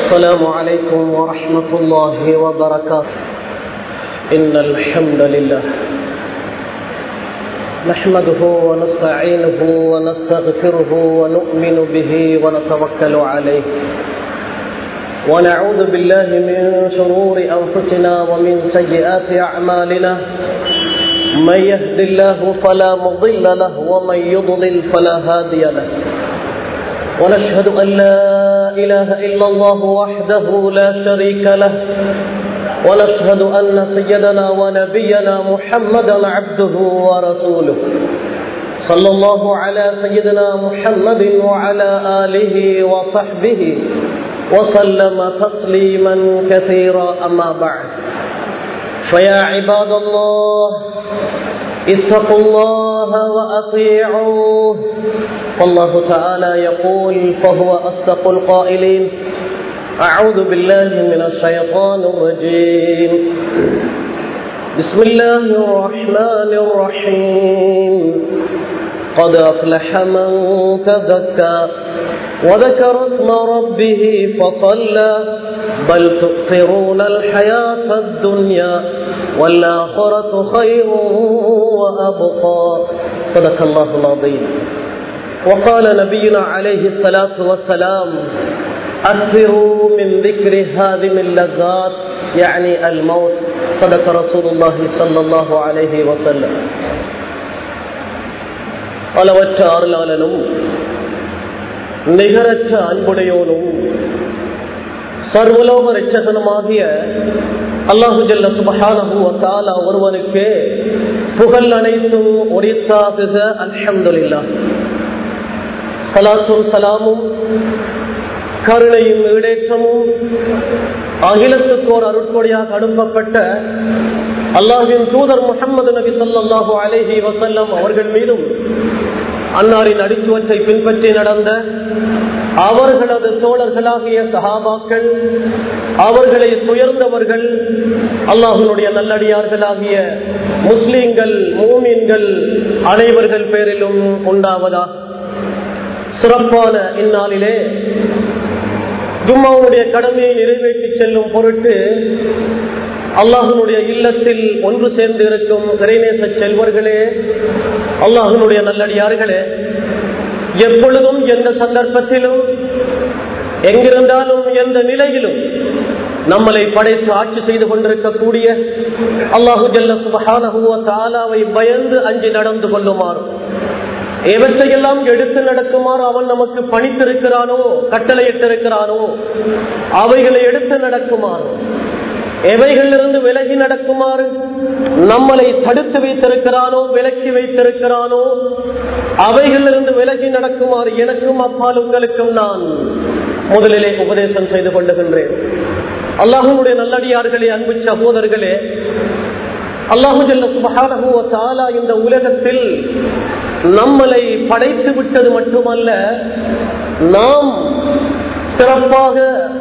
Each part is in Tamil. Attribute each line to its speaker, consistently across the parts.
Speaker 1: السلام عليكم ورحمة الله وبركاته إن الحمد لله نحمده ونستعينه ونستغفره ونؤمن به ونتوكل عليه ونعوذ بالله من شرور أنفسنا ومن سيئات أعمالنا من يهد الله فلا مضل له ومن يضلل فلا هادي له ونشهد أن لا إله إلا الله وحده لا شريك له ونشهد أن سيدنا ونبينا محمدا عبده ورسوله صلى الله على سيدنا محمد وعلى آله وصحبه وسلم تسليما كثيرا أما بعد فيا عباد الله اتقوا الله وأطيعوه والله تعالى يقول فهو أصدق القائلين أعوذ بالله من الشيطان الرجيم بسم الله الرحمن الرحيم قد أفلح من تزكى وذكر اسم ربه فصلى بل تؤثرون الحياة الدنيا والآخرة خير وأبقى صدق الله العظيم وقال نبينا عليه الصلاة والسلام أكثروا من ذكر هذه اللذات يعني الموت صدق رسول الله صلى الله عليه وسلم அளவற்ற அருளாளனும் நிகரற்ற அன்புடையோனும் சர்வலோக ரட்சகனுமாகிய அல்லாஹு ஜல்ல சுபஹானஹு வத்தாலா ஒருவனுக்கு புகழ் அனைத்தும் ஒரித்தாகுக அல்ஹம்துலில்லா சலாத்தும் சலாமும் கருணையும் ஈடேற்றமும் அகிலத்துக்கோர் அருட்கொடியாக அனுப்பப்பட்ட அல்லாஹின் தூதர் முகமது நபி சொல்லாஹு அலேஹி வசல்லம் அவர்கள் மீதும் அன்னாரின் அடிச்சுவற்றை பின்பற்றி நடந்த அவர்களது தோழர்களாகிய சகாபாக்கள் அவர்களை துயர்ந்தவர்கள் அல்லாஹனுடைய நல்லடியார்களாகிய முஸ்லீம்கள் மூமீன்கள் அனைவர்கள் பேரிலும் உண்டாவதா சிறப்பான இந்நாளிலே ஜும்மாவுடைய கடமையை நிறைவேற்றி செல்லும் பொருட்டு அல்லாஹனுடைய இல்லத்தில் ஒன்று சேர்ந்து இருக்கும் இறைநேச செல்வர்களே அல்லாஹனுடைய நல்லடியார்களே எப்பொழுதும் எந்த சந்தர்ப்பத்திலும் எங்கிருந்தாலும் எந்த நிலையிலும் நம்மளை படைத்து ஆட்சி செய்து கொண்டிருக்கக்கூடிய அல்லாஹு ஜல்ல சுபஹானஹுவ தாலாவை பயந்து அஞ்சு நடந்து கொள்ளுமாறும் எவற்றையெல்லாம் எடுத்து நடக்குமாறு அவன் நமக்கு பணித்திருக்கிறானோ கட்டளையிட்டிருக்கிறானோ அவைகளை எடுத்து நடக்குமாறு எவைகளிலிருந்து விலகி நடக்குமாறு நம்மளை தடுத்து வைத்திருக்கிறானோ விலக்கி வைத்திருக்கிறானோ அவைகளிலிருந்து விலகி நடக்குமாறு எனக்கும் அப்பால் உங்களுக்கும் நான் முதலிலே உபதேசம் செய்து கொள்ளுகின்றேன் அல்லாஹனுடைய நல்லடியார்களே அன்பு சகோதரர்களே அல்லாஹு ஜல்ல சுபஹானஹு தாலா இந்த உலகத்தில் நம்மளை படைத்து விட்டது மட்டுமல்ல நாம் சிறப்பாக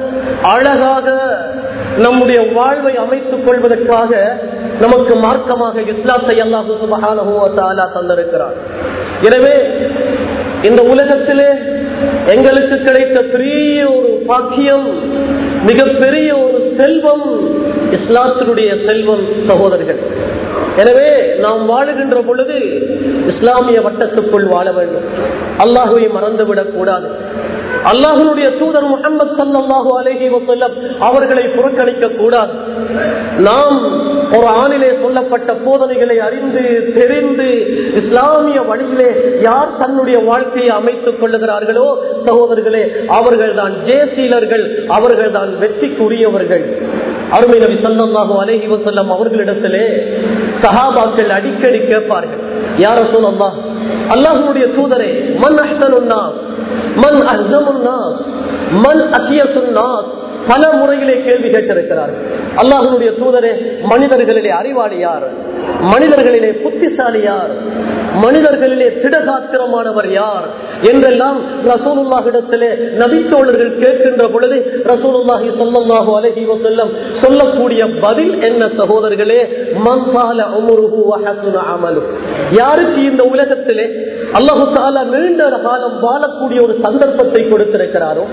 Speaker 1: அழகாக நம்முடைய வாழ்வை அமைத்துக் கொள்வதற்காக நமக்கு மார்க்கமாக இஸ்லாத்தை அல்லாஹு சுபஹானஹு தாலா தந்திருக்கிறார் எனவே இந்த உலகத்திலே எங்களுக்கு கிடைத்த பெரிய ஒரு பாக்கியம் மிகப்பெரிய ஒரு செல்வம் இஸ்லாத்தினுடைய செல்வம் சகோதரர்கள் எனவே நாம் வாழுகின்ற பொழுது இஸ்லாமிய வட்டத்துக்குள் வாழ வேண்டும் அல்லாஹுவை மறந்துவிடக் கூடாது அல்லாஹனுடைய தூதர் முகமது சல்லாஹூ அலஹி வசல்லம் அவர்களை புறக்கணிக்க கூடாது நாம் ஒரு ஆணிலே சொல்லப்பட்ட போதனைகளை அறிந்து தெரிந்து இஸ்லாமிய வழியிலே யார் தன்னுடைய வாழ்க்கையை அமைத்துக் கொள்ளுகிறார்களோ சகோதரர்களே அவர்கள் தான் ஜேசீலர்கள் அவர்கள் தான் வெற்றிக்குரியவர்கள் அருமை நபி சல்லாஹூ அலஹி வசல்லம் அவர்களிடத்திலே சஹாபாக்கள் அடிக்கடி கேட்பார்கள் யார சொல்லா அல்லாஹனுடைய தூதரே மன் அஹ்தனுன்னாஸ் மன் அஹ்சமுன்னாஸ் மன் அசியசுன்னாஸ் பல முறையிலே கேள்வி கேட்டிருக்கிறார்கள் அல்லாஹனுடைய தூதரே மனிதர்களிலே அறிவாளி யார் மனிதர்களிலே புத்திசாலி யார் மனிதர்களிலே திடகாத்திரமானவர் யார் என்றெல்லாம் ரசூலுல்லாஹிடத்திலே நபித்தோழர்கள் கேட்கின்ற பொழுது ரசூலுல்லாஹி சொல்லல்லாஹு அலஹி வசல்லம் சொல்லக்கூடிய பதில் என்ன சகோதரர்களே மன்சால உமுருஹு வஹசுன அமலு யாருக்கு இந்த உலகத்திலே அல்லாஹு தாலா நீண்ட காலம் வாழக்கூடிய ஒரு சந்தர்ப்பத்தை கொடுத்திருக்கிறாரோ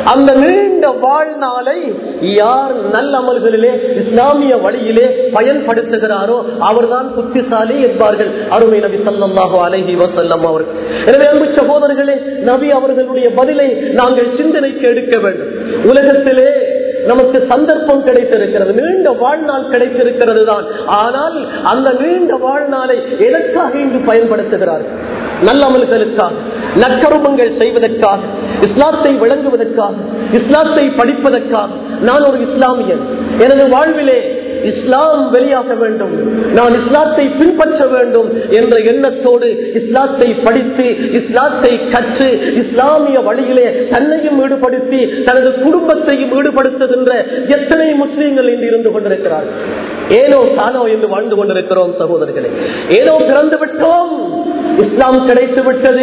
Speaker 1: அந்த நீண்ட வாழ்நாளை யார் நல்ல அமல்களிலே இஸ்லாமிய வழியிலே பயன்படுத்துகிறாரோ அவர்தான் புத்திசாலி என்பார்கள் அருமை நபி சல்லாஹு அலஹி வசல்லம் அவர்கள் எனவே அன்பு சகோதரர்களே நபி அவர்களுடைய பதிலை நாங்கள் சிந்தனைக்கு எடுக்க வேண்டும் உலகத்திலே நமக்கு சந்தர்ப்பம் கிடைத்திருக்கிறது நீண்ட வாழ்நாள் கிடைத்திருக்கிறது தான் ஆனால் அந்த நீண்ட வாழ்நாளை எதற்காக இன்று பயன்படுத்துகிறார்கள் நல்லமல்களுக்காக நற்கருமங்கள் செய்வதற்காக இஸ்லாத்தை விளங்குவதற்காக இஸ்லாத்தை படிப்பதற்காக நான் ஒரு இஸ்லாமியன் எனது வாழ்விலே இஸ்லாம் வெளியாக வேண்டும் நான் இஸ்லாத்தை பின்பற்ற வேண்டும் என்ற எண்ணத்தோடு இஸ்லாத்தை படித்து இஸ்லாத்தை கற்று இஸ்லாமிய வழியிலே தன்னையும் ஈடுபடுத்தி தனது குடும்பத்தையும் ஈடுபடுத்துகின்ற எத்தனை முஸ்லீம்கள் இன்று இருந்து கொண்டிருக்கிறார்கள் ஏனோ தானோ என்று வாழ்ந்து கொண்டிருக்கிறோம் சகோதரர்களே ஏதோ பிறந்து விட்டோம் இஸ்லாம் கிடைத்து விட்டது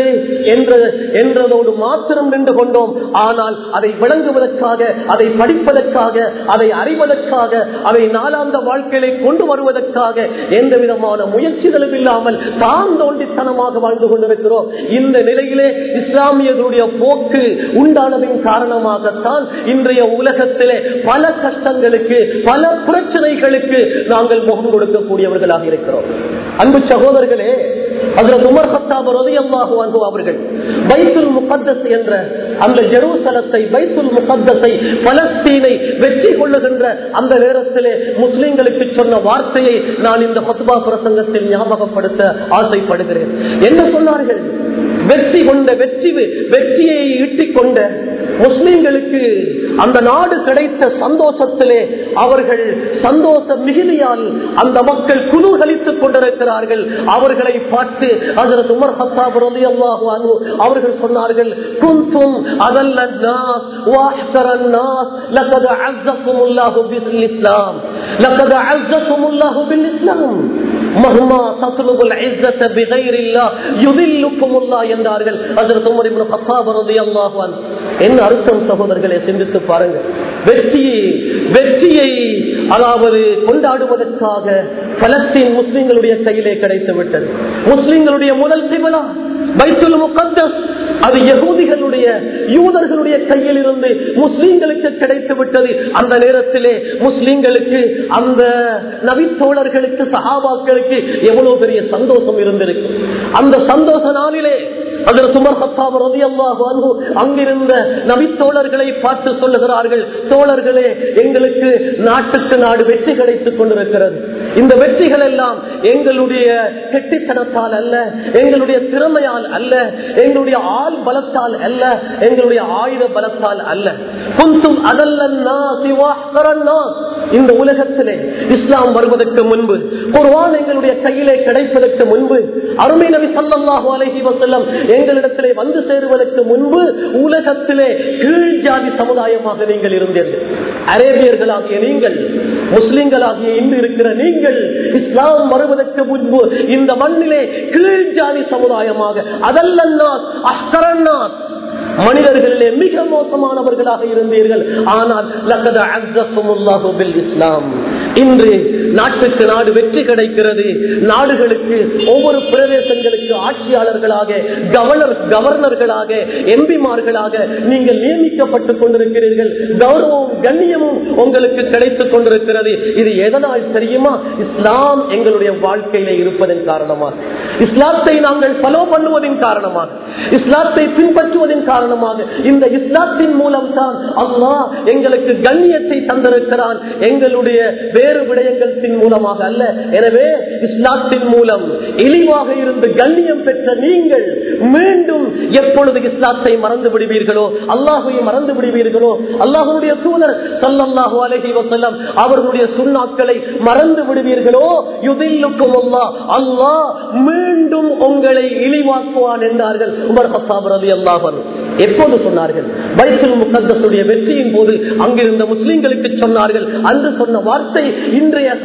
Speaker 1: என்றதோடு மாத்திரம் நின்று கொண்டோம் ஆனால் அதை விளங்குவதற்காக அதை படிப்பதற்காக அதை அறிவதற்காக அதை நாளாந்த வாழ்க்கையை கொண்டு வருவதற்காக எந்த விதமான முயற்சிகளும் இல்லாமல் தான் தோண்டித்தனமாக வாழ்ந்து கொண்டிருக்கிறோம் இந்த நிலையிலே இஸ்லாமியர்களுடைய போக்கு உண்டானதின் காரணமாகத்தான் இன்றைய உலகத்திலே பல கஷ்டங்களுக்கு பல பிரச்சனைகளுக்கு நாங்கள் முகம் கொடுக்கக்கூடியவர்களாக இருக்கிறோம் அன்பு சகோதரர்களே அதில் உமர் ஹத்தாப் ரதியல்லாஹு அன்ஹு அவர்கள் பைத்துல் முகத்தஸ் என்ற அந்த ஜெருசலத்தை பைத்துல் முகத்தஸை பலஸ்தீனை வெற்றி கொள்ளுகின்ற அந்த நேரத்திலே முஸ்லிம்களுக்கு சொன்ன வார்த்தையை நான் இந்த பத்பா பிரசங்கத்தில் ஞாபகப்படுத்த ஆசைப்படுகிறேன் என்ன சொன்னார்கள் வெற்றி கொண்ட வெற்றி வெற்றியை ஈட்டிக் கொண்ட முஸ்லிம்களுக்கு அந்த நாடு கிடைத்த சந்தோஷத்திலே அவர்கள் சந்தோஷ மிகுதியால் அந்த மக்கள் குதூகலித்துக் கொண்டிருக்கிறார்கள் அவர்களை பார்த்து அதற்கு உமர் ஹத்தாப் ரலியல்லாஹு அன்ஹு அவர்கள் சொன்னார்கள் குந்தும் அதல்ல الناس واحقر الناس لقد عزكم الله بالاسلام لقد عزكم الله بالاسلام மஹ்மா தத்லுபுல் இஸ்ஸத பிகைர் இல்லா யுதில்லுக்கும் அல்லா என்றார்கள் ஹஜ்ரத் உமர் இப்னு கத்தாப் ரலியல்லாஹு அன்ஹு என்ன அர்த்தம் சகோதரர்களை சிந்தித்து பாருங்க வெற்றியை வெற்றியை அதாவது கொண்டாடுவதற்காக பலஸ்தீன் முஸ்லிம்களுடைய கையிலே கிடைத்து விட்டது முஸ்லிம்களுடைய முதல் திபலா பைத்துல் முகத்தஸ் அது யகூதிகளுடைய யூதர்களுடைய கையில் இருந்து முஸ்லிம்களுக்கு கிடைத்து விட்டது அந்த நேரத்திலே முஸ்லிம்களுக்கு அந்த நபித்தோழர்களுக்கு சகாபாக்களுக்கு எவ்வளவு பெரிய சந்தோஷம் இருந்திருக்கு அந்த சந்தோஷ நாளிலே அதில் சுமர் ஹத்தாப் ரலியல்லாஹு அன்ஹு அங்கிருந்த நபித்தோழர்களை பார்த்து சொல்லுகிறார்கள் தோழர்களே எங்களுக்கு நாட்டுக்கு நாடு வெற்றி கிடைத்துக் கொண்டிருக்கிறது இந்த வெற்றிகள் எல்லாம் எங்களுடைய கெட்டித்தனத்தால் அல்ல எங்களுடைய திறமையால் அல்ல எங்களுடைய ஆள் பலத்தால் அல்ல எங்களுடைய ஆயுத பலத்தால் அல்ல குந்தும் அதல்லன்னா சிவாஹரன்னா இந்த உலகத்திலே இஸ்லாம் வருவதற்கு முன்பு குர்ஆன் எங்களுடைய கையிலே கிடைப்பதற்கு முன்பு அருமை நபி ஸல்லல்லாஹு அலைஹி வஸல்லம் எங்களிடத்திலே வந்து சேருவதற்கு முன்பு உலகத்திலே கீழ் ஜாதி சமுதாயமாக நீங்கள் இருந்தீர்கள் அரேபியர்களாகிய நீங்கள் முஸ்லிம்களாகிய இன்று இருக்கிற நீங்கள் இஸ்லாம் வருவதற்கு முன்பு இந்த மண்ணிலே கீழ் ஜாதி சமுதாயமாக அதல்லன்னா அஹ்கரன்னா மனிதர்களிலே மிக மோசமானவர்களாக இருந்தீர்கள் ஆனால் லக்கத அஸ்ஸகுமுல்லாஹு பில் இஸ்லாம் இன்று நாட்டுக்கு நாடு வெற்றி கிடைக்கிறது நாடுகளுக்கு ஒவ்வொரு பிரதேசங்களுக்கு ஆட்சியாளர்களாக கவர்னர் கவர்னர்களாக எம்பிமார்களாக நீங்கள் நியமிக்கப்பட்டுக் கொண்டிருக்கிறீர்கள் கௌரவமும் கண்ணியமும் உங்களுக்கு கிடைத்துக் கொண்டிருக்கிறது இது எதனால் தெரியுமா இஸ்லாம் எங்களுடைய வாழ்க்கையில இருப்பதன் காரணமாக இஸ்லாத்தை நாங்கள் ஃபாலோ பண்ணுவதன் காரணமாக இஸ்லாத்தை பின்பற்றுவதன் காரணமாக இந்த இஸ்லாத்தின் மூலம் தான் அல்லாஹ் எங்களுக்கு கண்ணியத்தை தந்திருக்கிறான் எங்களுடைய வேறு விடயங்களின் மூலமாக அல்ல எனவே இஸ்லாத்தின் மூலம் இழிவாக இருந்து கண்ணியம் பெற்ற நீங்கள் மீண்டும் எப்பொழுது இஸ்லாத்தை மறந்து விடுவீர்களோ அல்லாஹுவை மறந்து விடுவீர்களோ அல்லாஹுடைய தூதர் சல்லல்லாஹு அலஹி வசல்லம் அவர்களுடைய சுண்ணாக்களை மறந்து விடுவீர்களோ யுதில்லுக்கும் அல்லாஹ் அல்லாஹ் மீண்டும் உங்களை இழிவாக்குவான் என்றார்கள் உமர் ஹத்தாப் ரதி அல்லாஹன் எப்போது சொன்னார்கள் பைத்துல் முகத்தசுடைய வெற்றியின் போது அங்கிருந்த முஸ்லிம்களுக்கு சொன்னார்கள் அன்று சொன்ன வார்த்தை இன்றைய கால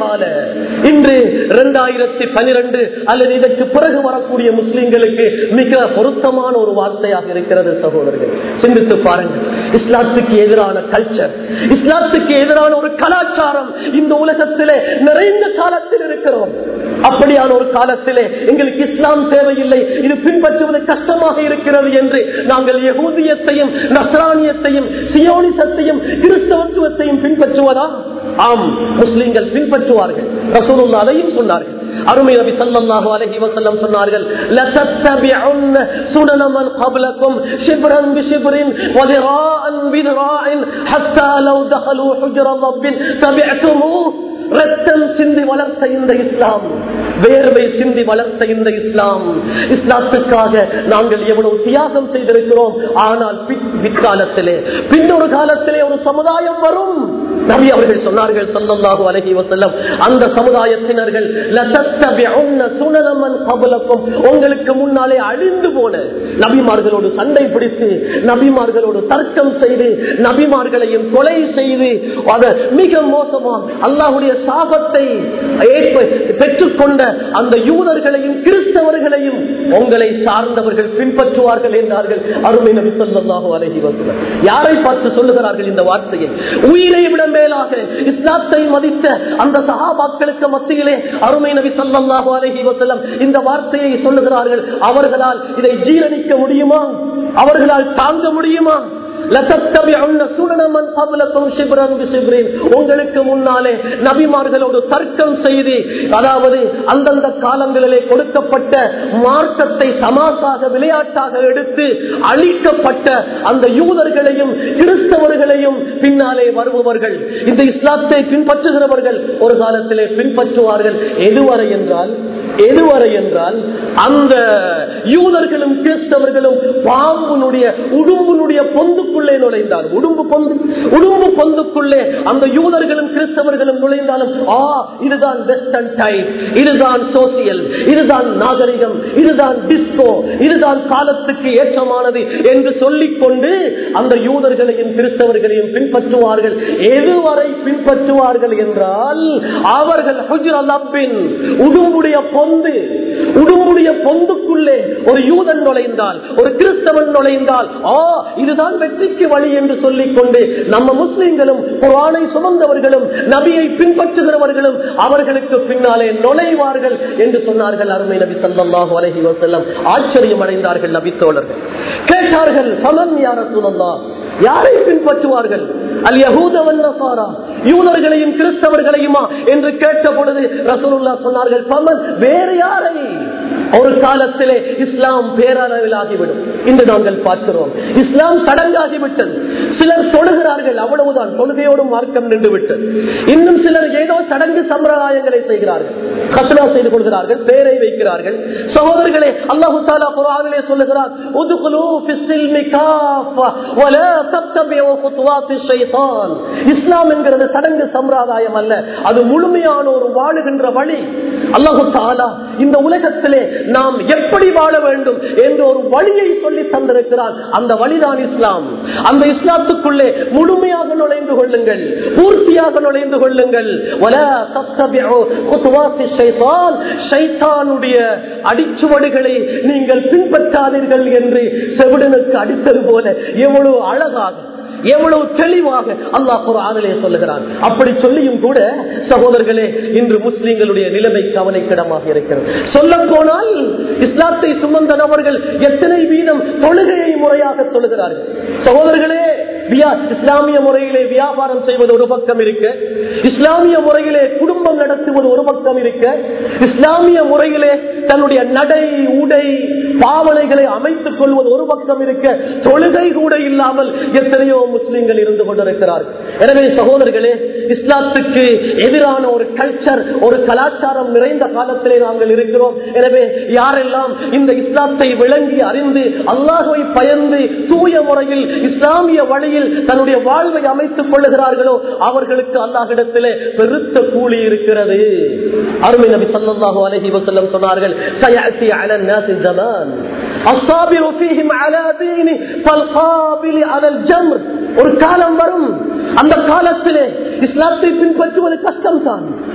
Speaker 1: கால இன்று இரண்டாயிரத்தி பனிரெண்டு அல்லது இதற்கு பிறகு வரக்கூடிய முஸ்லிம்களுக்கு மிக பொருத்தமான ஒரு வார்த்தையாக இருக்கிறது சகோதரர்கள் சிந்தித்து பாருங்கள் இஸ்லாத்துக்கு எதிரான கல்ச்சர் இஸ்லாத்துக்கு எதிரான ஒரு கலாச்சாரம் இந்த உலகத்திலே நிறைந்த காலத்தில் இருக்கிறோம் அப்படியான ஒரு காலத்திலே எங்களுக்கு இஸ்லாம் தேவையில்லை இது பின்பற்றுவது கஷ்டமாக இருக்கிறது என்று நாங்கள் யகூதியத்தையும் நஸ்ரானியத்தையும் சியோனிசத்தையும் கிறிஸ்தவத்துவத்தையும் பின்பற்றுவதா ஆம் முஸ்லிம்கள் பின்பற்றுவார்கள் ரசூலுல்லாஹ் அதையும் சொன்னார்கள் அருமை நபி ஸல்லல்லாஹு அலைஹி வஸல்லம் சொன்னார்கள் லதத்தபிஉன் சுனன மன் قبلكم شبرا بشبر وذراعا بذراع حتى لو دخلوا حجر رب تبعتموه ரத்தம் சிந்தி வளர்த்த இந்த இஸ்லாம் வேர்வை சிந்தி வளர்த்த இந்த இஸ்லாம் இஸ்லாத்துக்காக நாங்கள் எவ்வளவு தியாகம் செய்திருக்கிறோம் ஆனால் பிற்- பிற்காலத்திலே பின்னொரு காலத்திலே ஒரு சமுதாயம் வரும் நபி அவர்கள் சொன்னார்கள் ஸல்லல்லாஹு அலைஹி வஸல்லம் அந்த சமுதாயத்தினர்கள் லதத்தபிஉன்ன சுனன மன் கபலக்கும் உங்களுக்கு முன்னாலே அழிந்து போன நபிமார்களோடு சண்டை பிடித்து நபிமார்களோடு தர்க்கம் செய்து நபிமார்களையும் கொலை செய்து அத மிக மோசமான அல்லாஹுடைய சாபத்தை ஏற்ப- பெற்றுக்கொண்ட அந்த யூதர்களையும் கிறிஸ்தவர்களையும் உங்களை சார்ந்தவர்கள் பின்பற்றுவார்கள் என்றார்கள் அருமை நபி ஸல்லல்லாஹு அலைஹி வஸல்லம் யாரை பார்த்து சொல்லுகிறார்கள் இந்த வார்த்தையை உயிரை விட மேலாக இஸ்லாத்தை மதித்த அந்த சஹாபாக்களுக்கு மத்தியிலே அருமை நபி ஸல்லல்லாஹு அலைஹி வஸல்லம் இந்த வார்த்தையை சொல்லுகிறார்கள் அவர்களால் இதை ஜீரணிக்க முடியுமா அவர்களால் தாங்க முடியுமா லதத்தபிஉன்ன சுனன மன் கப்லக்கும் ஷிப்ரன் பிஷிப்ரின். உங்களுக்கு முன்னாலே நபிமார்களோடு தர்க்கம் செய்து அதாவது அந்தந்த காலங்களிலே கொடுக்கப்பட்ட மார்க்கத்தை தமாசாக விளையாட்டாக எடுத்து அழிக்கப்பட்ட அந்த யூதர்களையும் கிறிஸ்தவர்களையும் பின்னாலே வருபவர்கள் இந்த இஸ்லாத்தை பின்பற்றுகிறவர்கள் ஒரு காலத்திலே பின்பற்றுவார்கள் எதுவரை என்றால் எதுவரை என்றால் அந்த யூதர்களும் கிறிஸ்தவர்களும் பாம்புனுடைய உடும்புனுடைய பொந்துக்குள்ளே நுழைந்தார் உடும்பு பொந்து உடும்பு பொந்துக்குள்ளே அந்த யூதர்களும் கிறிஸ்தவர்களும் நுழைந்தாலும் ஆ இதுதான் வெஸ்டர்ன் டைப் இதுதான் சோசியல் இதுதான் நாகரிகம் இதுதான் டிஸ்கோ இதுதான் காலத்துக்கு ஏற்றமானது என்று சொல்லிக் கொண்டு அந்த யூதர்களையும் கிறிஸ்தவர்களையும் பின்பற்றுவார்கள் எதுவரை பின்பற்றுவார்கள் என்றால் அவர்கள் ஹுஜ்ரல் அப்பின் உடும்புடைய பொந்து உடும்புடைய பொந்துக்குள்ளே ஒரு யூதன் நுழைந்தால் ஒரு கிறிஸ்தவன் நுழைந்தால் ஆ இதுதான் வெற்றிக்கு வழி என்று சொல்லிக் கொண்டு நம்ம முஸ்லிம்களும் குரானை சுமந்தவர்களும் நபியை பின்பற்றுகிறவர்களும் அவர்களுக்கு பின்னாலே நுழைவார்கள் என்று சொன்னார்கள் அருமை நபி ஸல்லல்லாஹு அலைஹி வஸல்லம் ஆச்சரியம் அடைந்தார்கள் நபி தோழர்கள் கேட்டார்கள் சமன் யார சொல்லலாம் யாரை பின்பற்றுவார்கள் அல் யஹூதவன் நசாரா யூதர்களையும் கிறிஸ்தவர்களையுமா என்று கேட்ட பொழுது ரசூலுல்லா சொன்னார்கள் பமன் வேறு யாரை ஒரு காலத்திலே இஸ்லாம் பேரளவில் ஆகிவிடும் இன்று நாங்கள் பார்க்கிறோம் இஸ்லாம் சடங்காகிவிட்டது சிலர் தொழுகிறார்கள் அவ்வளவுதான் தொழுகையோடு மார்க்கம் நின்று விட்டது இன்னும் சிலர் ஏதோ சடங்கு சம்பிரதாயங்களை செய்கிறார்கள் கத்னா செய்து கொள்கிறார்கள் பேரை வைக்கிறார்கள் சகோதரர்களே அல்லாஹு தாலா குரானிலே சொல்லுகிறார் உதுகுலு ஃபிஸ்ஸில்மி காஃபா வலா தத்தபிஉ குத்வாத்தி ஷைத்தான் இஸ்லாம் என்கிறது சடங்கு சம்பிரதாயம் அல்ல அது முழுமையான ஒரு வாழுகின்ற வழி அல்லாஹு தாலா இந்த உலகத்திலே நாம் எப்படி வாழ வேண்டும் என்ற ஒரு வழியை சொல்லி தந்திருக்கிறார் அந்த வழிதான் இஸ்லாம் அந்த இஸ்லாத்துக்குள்ளே முழுமையாக நுழைந்து கொள்ளுங்கள் பூர்த்தியாக நுழைந்து கொள்ளுங்கள் வலா தத்தபிஉ குத்வாத்தி ஷைத்தான் ஷைத்தானுடைய அடிச்சுவடுகளை நீங்கள் பின்பற்றாதீர்கள் என்று செவிடனுக்கு அடித்தது போல எவ்வளவு அழகாக எவ்வளவு தெளிவாக அல்லாஹ் குரானிலே சொல்லுகிறான் அப்படி சொல்லியும் கூட சகோதரர்களே இன்று முஸ்லிம்களுடைய நிலைமை கவலைக்கிடமாக இருக்கிறது சொல்ல போனால் இஸ்லாத்தை சுமந்த நபர்கள் எத்தனை வீதம் தொழுகையை முறையாக தொழுகிறார்கள் சகோதரர்களே வியா- இஸ்லாமிய முறையிலே வியாபாரம் செய்வது ஒரு பக்கம் இருக்க இஸ்லாமிய முறையிலே குடும்பம் நடத்துவது ஒரு பக்கம் இருக்க இஸ்லாமிய முறையிலே தன்னுடைய நடை உடை பாவனைகளை அமைத்துக் கொள்வது ஒரு பக்கம் இருக்க தொழுகை கூட இல்லாமல் எத்தனையோ முஸ்லிம்கள் இருந்து கொண்டிருக்கிறார்கள் எனவே சகோதரர்களே இஸ்லாத்துக்கு எதிரான ஒரு கல்ச்சர் ஒரு கலாச்சாரம் நிறைந்த காலத்திலே நாங்கள் இருக்கிறோம் எனவே யாரெல்லாம் இந்த இஸ்லாத்தை விளங்கி அறிந்து அல்லாஹுவை பயந்து தூய முறையில் இஸ்லாமிய வழியில் தன்னுடைய வாழ்வை அமைத்துக் கொள்ளுகிறார்களோ அவர்களுக்கு அல்லாஹிடத்திலே பெருத்த கூலி இருக்கிறது அருமை நபி ஸல்லல்லாஹு அலைஹி வஸல்லம் சொன்னார்கள் சயஅதி அலா الناس زمان الصابر فيهم على دين فالقابل على الجمر ஒரு காலம் வரும் அந்த காலத்திலே இஸ்லாத்தை பின்பற்றுவது கஷ்டம்தான்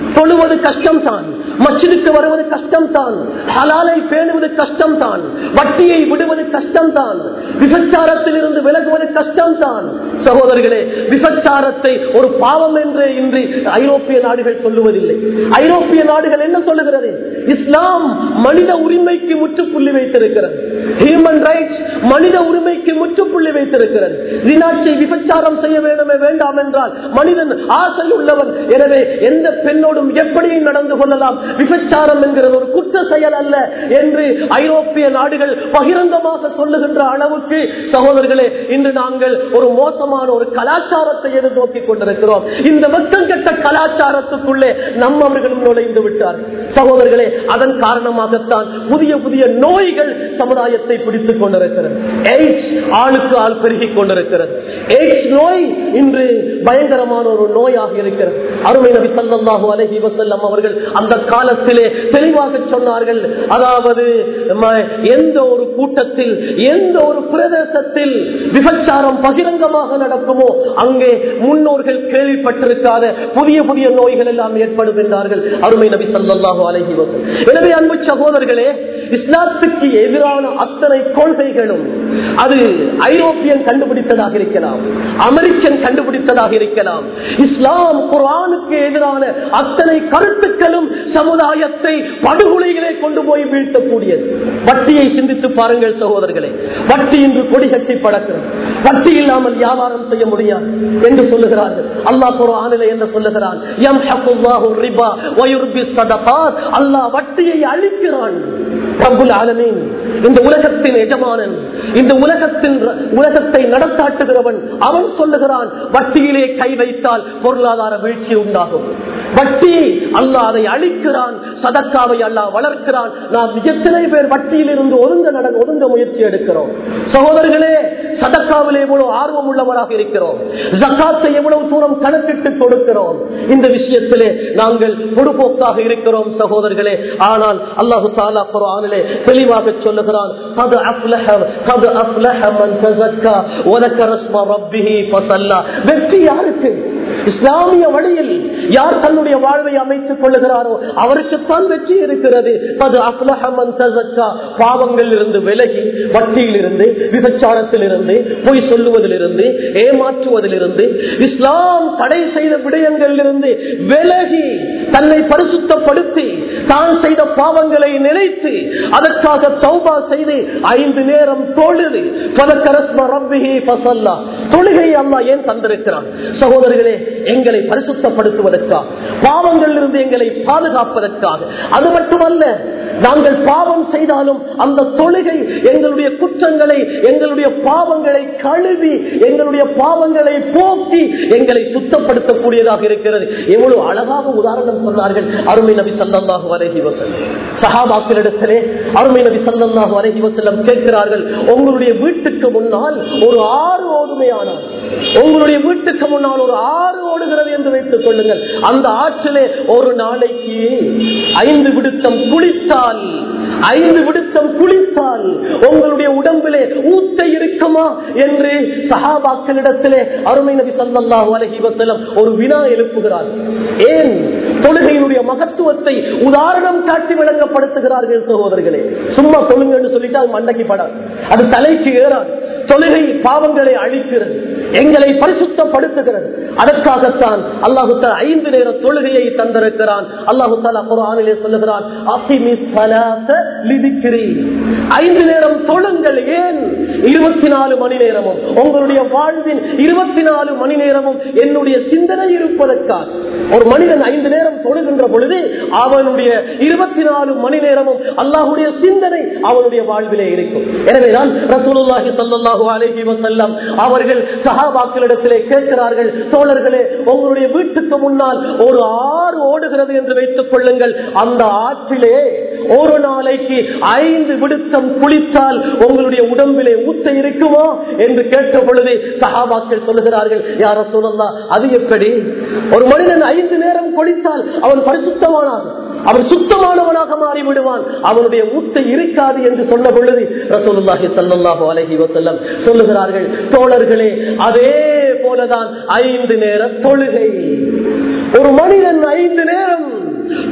Speaker 1: தொழுவது கஷ்டம் தான் மச்சிதுக்கு வருவது கஷ்டம் தான் ஹலாலை பேணுவது கஷ்டம் தான் வட்டியை விடுவது கஷ்டம் தான் விபச்சாரத்தில் இருந்து விலகுவது கஷ்டம் தான் சகோதரர்களே விபச்சாரத்தை ஒரு பாவம் என்று இன்று ஐரோப்பிய நாடுகள் சொல்லுவதில்லை ஐரோப்பிய நாடுகள் என்ன சொல்லுகிறது இஸ்லாம் மனித உரிமைக்கு முற்றுப்புள்ளி வைத்திருக்கிறது ஹியூமன் ரைட்ஸ் மனித உரிமைக்கு முற்றுப்புள்ளி வைத்திருக்கிறது வினாட்சி விபச்சாரம் செய்ய வேண்டுமே வேண்டாம் என்றால் மனிதன் ஆசை உள்ளவன் எனவே எந்த பெண்ணோடும் எப்படியும் நடந்து கொள்ளலாம் விபச்சாரம் என்கிறது ஒரு குற்ற செயல் அல்ல என்று ஐரோப்பிய நாடுகள் பகிரங்கமாக சொல்லுகின்ற அளவுக்கு சகோதரர்களே இன்று நாங்கள் ஒரு மோசமான ஒரு கலாச்சாரத்தை எதிர்நோக்கி கொண்டிருக்கிறோம் இந்த வெக்கம் கெட்ட கலாச்சாரத்துக்குள்ளே நம்மவர்களும் நுழைந்து விட்டார் சகோதரர்களே அதன் காரணமாகத்தான் புதிய புதிய நோய்கள் சமுதாயத்தை பிடித்துக் கொண்டிருக்கிறது எய்ட்ஸ் ஆளுக்கு ஆள் பெருகிக் கொண்டிருக்கிறது எய்ட்ஸ் நோய் இன்று பயங்கரமான ஒரு நோயாக இருக்கிறது அருமை நபி சல்லாஹூ அலஹி வசல்லம் அவர்கள் அந்த காலத்திலே தெளிவாக சொன்னார்கள் அதாவது ம- எந்த ஒரு கூட்டத்தில் எந்த ஒரு பிரதேசத்தில் விபச்சாரம் பகிரங்கமாக நடக்குமோ அங்கே முன்னோர்கள் கேள்விப்பட்டிருக்காத புதிய புதிய நோய்கள் எல்லாம் ஏற்படும் என்றார்கள் அருமை நபி சல்லாஹூ அலஹி வசல்லம் எனவே அன்பு சகோதரர்களே இஸ்லாத்துக்கு எதிரான அத்தனை கொள்கைகளும் அது ஐரோப்பியன் கண்டுபிடித்ததாக இருக்கலாம் அமெரிக்கன் கண்டுபிடித்ததாக இருக்கலாம் இஸ்லாம் குரானுக்கு எதிரான அத்தனை கருத்துக்களும் சமுதாயத்தை படுகொலைகளே கொண்டு போய் வீழ்த்தக்கூடியது வட்டியை சிந்தித்து பாருங்கள் சகோதரர்களே வட்டி இன்று கொடி கட்டி படக்கிறது வட்டி இல்லாமல் வியாபாரம் செய்ய முடியாது என்று சொல்லுகிறார்கள் அல்லாஹ் குரானிலே என்ன சொல்லுகிறான் யம்ஹகுல்லாஹு ரிபா வயுர்பி ஸதகாத் அல்லாஹ் வட்டியை அழிக்கிறான் ரப்புல் ஆலமீன் இந்த உலகத்தின் எஜமானன் இந்த உலகத்தின் உலகத்தை நடத்தாட்டுகிறவன் அவன் சொல்லுகிறான் வட்டியிலே கை வைத்தால் பொருளாதார வீழ்ச்சி உண்டாகும் வட்டி அல்லாஹ் அதை அழிக்கிறான் சதக்காவை அல்லாஹ் வளர்க்கிறான் நாம் எத்தனை பேர் வட்டியில் இருந்து ஒதுங்க நட ஒதுங்க முயற்சி எடுக்கிறோம் சகோதரர்களே சதக்காவிலே எவ்வளவு ஆர்வம் உள்ளவராக இருக்கிறோம் ஜக்காத்தை எவ்வளவு தூரம் கணக்கிட்டு கொடுக்கிறோம் இந்த விஷயத்திலே நாங்கள் பொடுபோக்காக இருக்கிறோம் சகோதரர்களே ஆனால் அல்லாஹு தாலா குரானிலே தெளிவாக சொல்லுகிறான் "கத் அஃப்லஹ கத் அஃப்லஹ மன் தஸக்கா வதக்கர ஸ்ம ரப்பிஹி ஃபஸல்லா." வெற்றி யாருக்கு இஸ்லாமிய வழியில் யார் தன்னுடைய வாழ்வை அமைத்துக் கொள்ளுகிறாரோ அவருக்குத்தான் வெற்றி இருக்கிறது அது அஃப்லஹமன் தஸக்கா பாவங்கள் இருந்து விலகி வட்டியில் இருந்து விபச்சாரத்தில் இருந்து பொய் சொல்லுவதிலிருந்து ஏமாற்றுவதிலிருந்து இஸ்லாம் தடை செய்த விடயங்களில் இருந்து விலகி தன்னை பரிசுத்தப்படுத்தி தான் செய்த பாவங்களை நினைத்து அதற்காக தௌபா செய்து ஐந்து நேரம் தொழுது பதக்கரஸ்ம ரப்பிஹி ஃபஸல்லா தொழுகை அல்லாஹ் ஏன் தந்திருக்கிறான் சகோதரர்களே எங்களை பரிசுத்தப்படுத்துவதற்காக பாவங்களில் இருந்து எங்களை பாதுகாப்பதற்காக அது மட்டுமல்ல நாங்கள் பாவம் செய்தாலும் அந்த தொழுகை எங்களுடைய குற்றங்களை எங்களுடைய பாவங்களை கழுவி எங்களுடைய பாவங்களை போக்கி எங்களை சுத்தப்படுத்தக்கூடியதாக இருக்கிறது எவ்வளவு அழகாக உதாரணம் சொன்னார்கள் அருமை நபி சல்லாஹூ அலஹி வசல்லம் சஹாபாக்களிடத்திலே அருமை நபி சல்லாஹூ அலஹி வசல்லம் கேட்கிறார்கள் உங்களுடைய வீட்டுக்கு முன்னால் ஒரு ஆறு ஓடுமையானால் உங்களுடைய வீட்டுக்கு முன்னால் ஒரு ஆறு ஓடுகிறது என்று வைத்துக் கொள்ளுங்கள் அந்த ஆற்றிலே ஒரு நாளைக்கு ஐந்து விடுத்தம் குளித்தால் ஐந்து விடுத்தம் குளித்தால் உங்களுடைய உடம்பிலே ஊத்த இருக்குமா என்று சஹாபாக்களிடத்திலே அருமை நபி சல்லாஹூ அலஹி வசல்லம் ஒரு வினா எழுப்புகிறார் ஏன் தொழுகையினுடைய மகத்துவத்தை உதாரணம் காட்டி விளங்கப்படுத்துகிறார்கள் சகோதரர்களே சும்மா தொழுங்கன்னு சொல்லிட்டு அது மண்டக்கி படாது அது தலைக்கு ஏறாது தொழுகை பாவங்களை அழிக்கிறது எங்களை பரிசுத்தப்படுத்துகிறது அதற்காகத்தான் அல்லாஹு தாலா ஐந்து நேர தொழுகையை தந்திருக்கிறான் அல்லாஹு தாலா குரானிலே சொல்லுகிறான் "அகிமி ஸலாத்த லிதிக்ரி." ஐந்து நேரம் தொழுங்கள் ஏன் இருபத்தி நாலு மணி நேரமும் உங்களுடைய வாழ்வின் இருபத்தி நாலு மணி நேரமும் என்னுடைய சிந்தனை இருப்பதற்காக ஒரு மனிதன் ஐந்து நேரம் தொழுகின்ற பொழுது அவனுடைய இருபத்தி நாலு மணி நேரமும் அல்லாஹுடைய சிந்தனை அவனுடைய வாழ்விலே இருக்கும் எனவேதான் ரசூலுல்லாஹி ஸல்லல்லாஹு அலைஹி வஸல்லம் அவர்கள் சஹாபாக்களிடத்திலே கேட்கிறார்கள் தோழர்களே உங்களுடைய வீட்டுக்கு முன்னால் ஒரு ஆறு ஓடுகிறது என்று வைத்துக் கொள்ளுங்கள் அந்த ஆற்றிலே ஒரு நாளைக்கு ஐந்து விடுத்தம் குளித்தால் உங்களுடைய உடம்பிலே ஊத்த இருக்குமா என்று கேட்ட பொழுது சஹாபாக்கள் சொல்லுகிறார்கள் யார சொல்லலாம் அது எப்படி ஒரு மனிதன் ஐந்து நேரம் குளித்தால் அவன் பரிசுத்தமானான் அவன் சுத்தமானவனாக மாறி விடுவான் அவனுடைய ஊத்த இருக்காது என்று சொன்ன பொழுது ரசூலுல்லாஹி ஸல்லல்லாஹு அலைஹி வஸல்லம் சொல்லுகிறார்கள் தோழர்களே அதே போலதான் ஐந்து நேர தொழுகை ஒரு மனிதன் ஐந்து நேரம்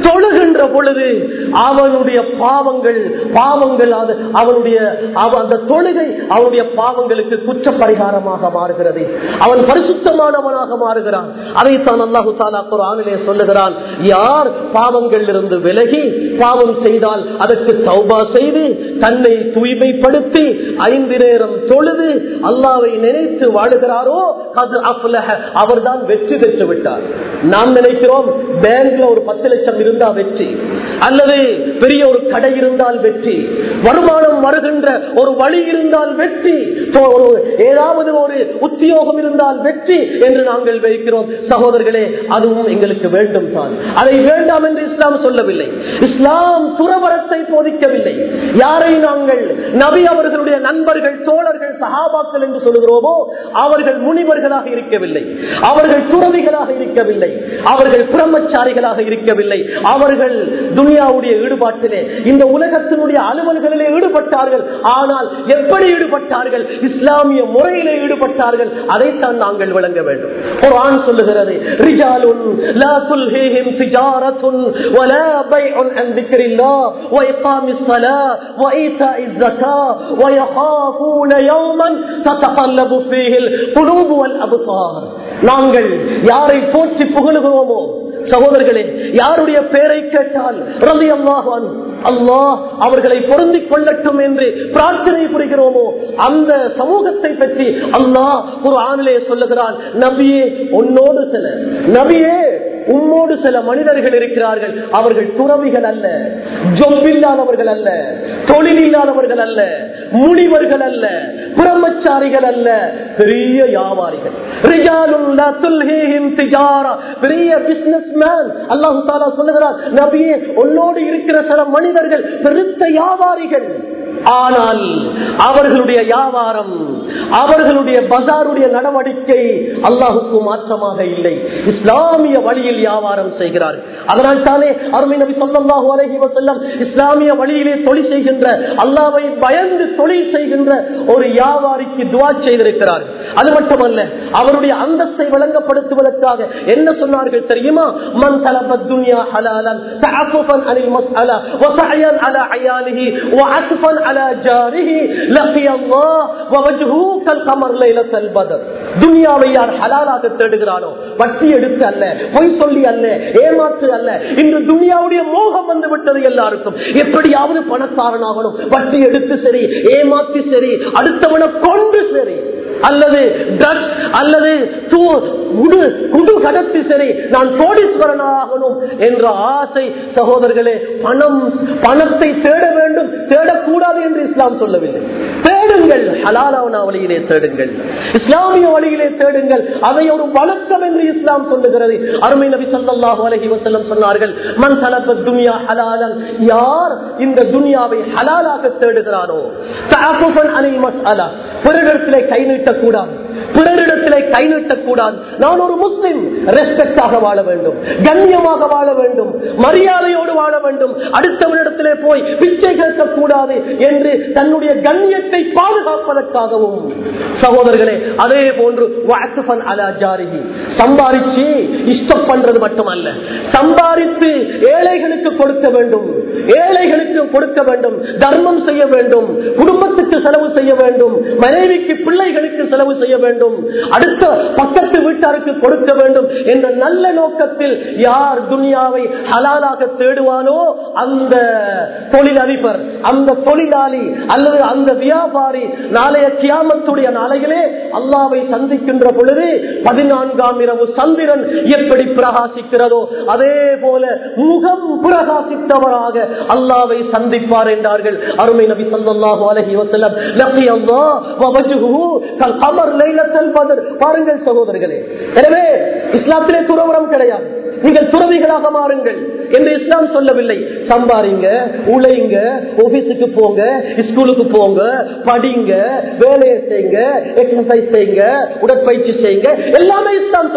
Speaker 1: தொழுகின்ற பொழுது அவனுடைய பாவங்கள் பாவங்கள் அது அவனுடைய அவ- அந்த தொழுகை அவனுடைய பாவங்களுக்கு குற்ற பரிகாரமாக மாறுகிறது அவன் பரிசுத்தமானவனாக மாறுகிறான் அதைத்தான் அல்லாஹு தாலா குரானிலே சொல்லுகிறான் யார் பாவங்கள் இருந்து விலகி பாவம் செய்தால் அதற்கு தௌபா செய்து தன்னை தூய்மைப்படுத்தி ஐந்து நேரம் தொழுது அல்லாவை நினைத்து வாழுகிறாரோ அது அஃப்லஹ அவர்தான் வெற்றி பெற்று விட்டார் நாம் நினைக்கிறோம் பேங்க்ல ஒரு பத்து லட்சம் இருந்தா வெற்றி அல்லது பெரிய ஒரு கடை இருந்தால் வெற்றி வருமானம் வருகின்ற ஒரு வழி இருந்தால் வெற்றி தோ- ஒரு ஏதாவது ஒரு உத்தியோகம் இருந்தால் வெற்றி என்று நாங்கள் வைக்கிறோம் சகோதரர்களே அதுவும் எங்களுக்கு வேண்டும் தான் அதை வேண்டாம் என்று இஸ்லாம் சொல்லவில்லை இஸ்லாம் துறவரத்தை போதிக்கவில்லை யாரை நாங்கள் நபி அவர்களுடைய நண்பர்கள் தோழர்கள் சகாபாக்கள் என்று சொல்கிறோமோ அவர்கள் முனிவர்களாக இருக்கவில்லை அவர்கள் துறவிகளாக இருக்கவில்லை அவர்கள் பிரம்மச்சாரிகளாக இருக்கவில்லை அவர்கள் துனியாவுடைய ஈடுபாட்டிலே இந்த உலகத்தினுடைய அலுவல்களிலே ஈடுபட்டார்கள் ஆனால் எப்படி ஈடுபட்டார்கள் இஸ்லாமிய முறையிலே ஈடுபட்டார்கள் அதைத்தான் நாங்கள் விளங்க வேண்டும் குர்ஆன் சொல்லுகிறது ரிஜாலுன் லா துல்ஹிஹிம் திஜாரத்துன் வலா பைஉன் அன் திக்ரில்லாஹ் வ இகாமிஸ் ஸலாஹ் வ ஈதாஇஸ் ஸகாஹ் வ யகாஃபூன யௌமன் ததகல்லபு ஃபீஹில் குலூபு வல் அப்சார் நாங்கள் யாரை போற்றி புகழுகிறோமோ சகோதரர்களே யாருடைய பெயரை கேட்டால் ரலி அல்லாஹ் அல்லாஹ் அவர்களை பொருந்திக் கொள்ளட்டும் என்று பிரார்த்தனை புரிகிறோமோ அந்த சமூகத்தை பற்றி அல்லாஹ் ஒரு ஆணிலே சொல்லுகிறான் நபியே உன்னோடு சில நபியே உம்மோடு சில மனிதர்கள் இருக்கிறார்கள் அவர்கள் துறவிகள் அல்ல ஜொப்பில்லாதவர்கள் அல்ல தொழில் இல்லாதவர்கள் அல்ல முனிவர்கள் அல்ல பிரம்மச்சாரிகள் அல்ல பெரிய வியாபாரிகள் ரிஜாலுன் லா துல்ஹிஹிம் திஜாரா. பெரிய பிசினஸ் மேன் அல்லாஹு தாலா சொல்லுகிறார் நபியே உன்னோடு இருக்கிற சில மனிதர்கள் பெருத்த வியாபாரிகள் ஆனால் அவர்களுடைய வியாபாரம் அவர்களுடைய பஜாருடைய நடவடிக்கை அல்லாஹுக்கு மாற்றமாக இல்லை இஸ்லாமிய வழியில் வியாபாரம் செய்கிறார் அதனால் தானே அருமை நபி சொல்லல்லாஹு அலைஹி வஸல்லம் இஸ்லாமிய வழியிலே தொழில் செய்கின்ற அல்லாவை பயந்து தொழில் செய்கின்ற ஒரு வியாபாரிக்கு துவா செய்திருக்கிறார் அது மட்டுமல்ல அவருடைய அந்தஸ்தை விளங்கப்படுத்துவதற்காக என்ன சொன்னார்கள் தெரியுமா மன் தலபத் துன்யா ஹலாலன் தஅஃபுஃபன் அனில் மஸ்அலா வஸஅயன் அலா அயாலிஹி வஅத்ஃபன் அலா ஜாரிஹி லகிய அல்லாஹ் வவஜ்ஹு கல் கமர் லைலத்தல் பத்ர் துன்யாவை யார் ஹலாலாக தேடுகிறானோ வட்டி எடுத்து அல்ல பொய் சொல்லி அல்ல ஏமாற்று அல்ல இன்று துன்யாவுடைய மோகம் வந்து விட்டது எல்லாருக்கும் எப்படியாவது பணக்காரனாகணும் வட்டி எடுத்து சரி ஏமாத்தி சரி அடுத்தவனை கொண்டு சரி அல்லது drugs, அல்லது தூ- குடு குடு கடத்தி சரி நான் கோடீஸ்வரனாகணும் என்ற ஆசை சகோதரர்களே பணம் பணத்தை தேட வேண்டும் தேடக்கூடாது என்று இஸ்லாம் சொல்லவில்லை தேடுங்கள் ஹலாலான வழியிலே தேடுங்கள் இஸ்லாமிய வழியிலே தேடுங்கள் அதை ஒரு வழக்கம் என்று இஸ்லாம் சொல்லுகிறது அருமை நபி ஸல்லல்லாஹு அலைஹி வஸல்லம் சொன்னார்கள் மன் தலபத் துன்யா ஹலாலன் யார் இந்த துன்யாவை ஹலாலாக தேடுகிறானோ தஅஃபுஃபன் அனில் மஸ்அலா பிறரிடத்திலே கை நீட்டக்கூடாது பிறரிடத்திலே கை நீட்டக்கூடாது நான் ஒரு முஸ்லிம் ரெஸ்பெக்டாக வாழ வேண்டும் கண்ணியமாக வாழ வேண்டும் மரியாதையோடு வாழ வேண்டும் அடுத்தவனிடத்திலே போய் பிச்சை கேட்கக்கூடாது என்று தன்னுடைய கண்ணியத்தை பாதுகாப்பதற்காகவும் சகோதரர்களே அதே போன்று வஅத்ஃபன் அலா ஜாரிஹி. சம்பாரிச்சு இஷ்டம் பண்றது மட்டுமல்ல சம்பாரித்து ஏழைகளுக்கு கொடுக்க வேண்டும் ஏழைகளுக்கு கொடுக்க வேண்டும் தர்மம் செய்ய வேண்டும் குடும்பத்துக்கு செலவு செய்ய வேண்டும் மனைவிக்கு பிள்ளைகளுக்கு செலவு செய்ய வேண்டும் அடுத்த பக்கத்து வீட்டாருக்கு கொடுக்க வேண்டும் என்ற நல்ல நோக்கத்தில் யார் துனியாவை ஹலாலாக தேடுவானோ அந்த தொழிலதிபர் அந்த தொழிலாளி அல்லது அந்த வியாபாரி நாளைய கியாமத்துடைய நாளையிலே அல்லாவை சந்திக்கின்ற பொழுது பதினான்காம் இரவு சந்திரன் எப்படி பிரகாசிக்கிறதோ அதே போல முகம் பிரகாசித்தவராக அல்லாவை சந்திப்பார் என்றார்கள் அருமை நபி ஸல்லல்லாஹு அலைஹி வஸல்லம் லக்கி அல்லாஹ் வ வஜ்ஹுஹு கல் கமர் லைலத்தல் பத்ர் பாருங்கள் சகோதரர்களே எனவே இஸ்லாத்திலே துறவரம் கிடையாது நீங்கள் துறவிகளாக மாறுங்கள் என்று இஸ்லாம் சொல்லவில்லை சம்பாரிங்க உழைங்க ஆபீஸுக்கு போங்க ஸ்கூலுக்கு போங்க படிங்க வேலையை செய்யுங்க எக்ஸசைஸ் செய்யுங்க உடற்பயிற்சி செய்யுங்க எல்லாமே இஸ்லாம் சொல்லுகிறது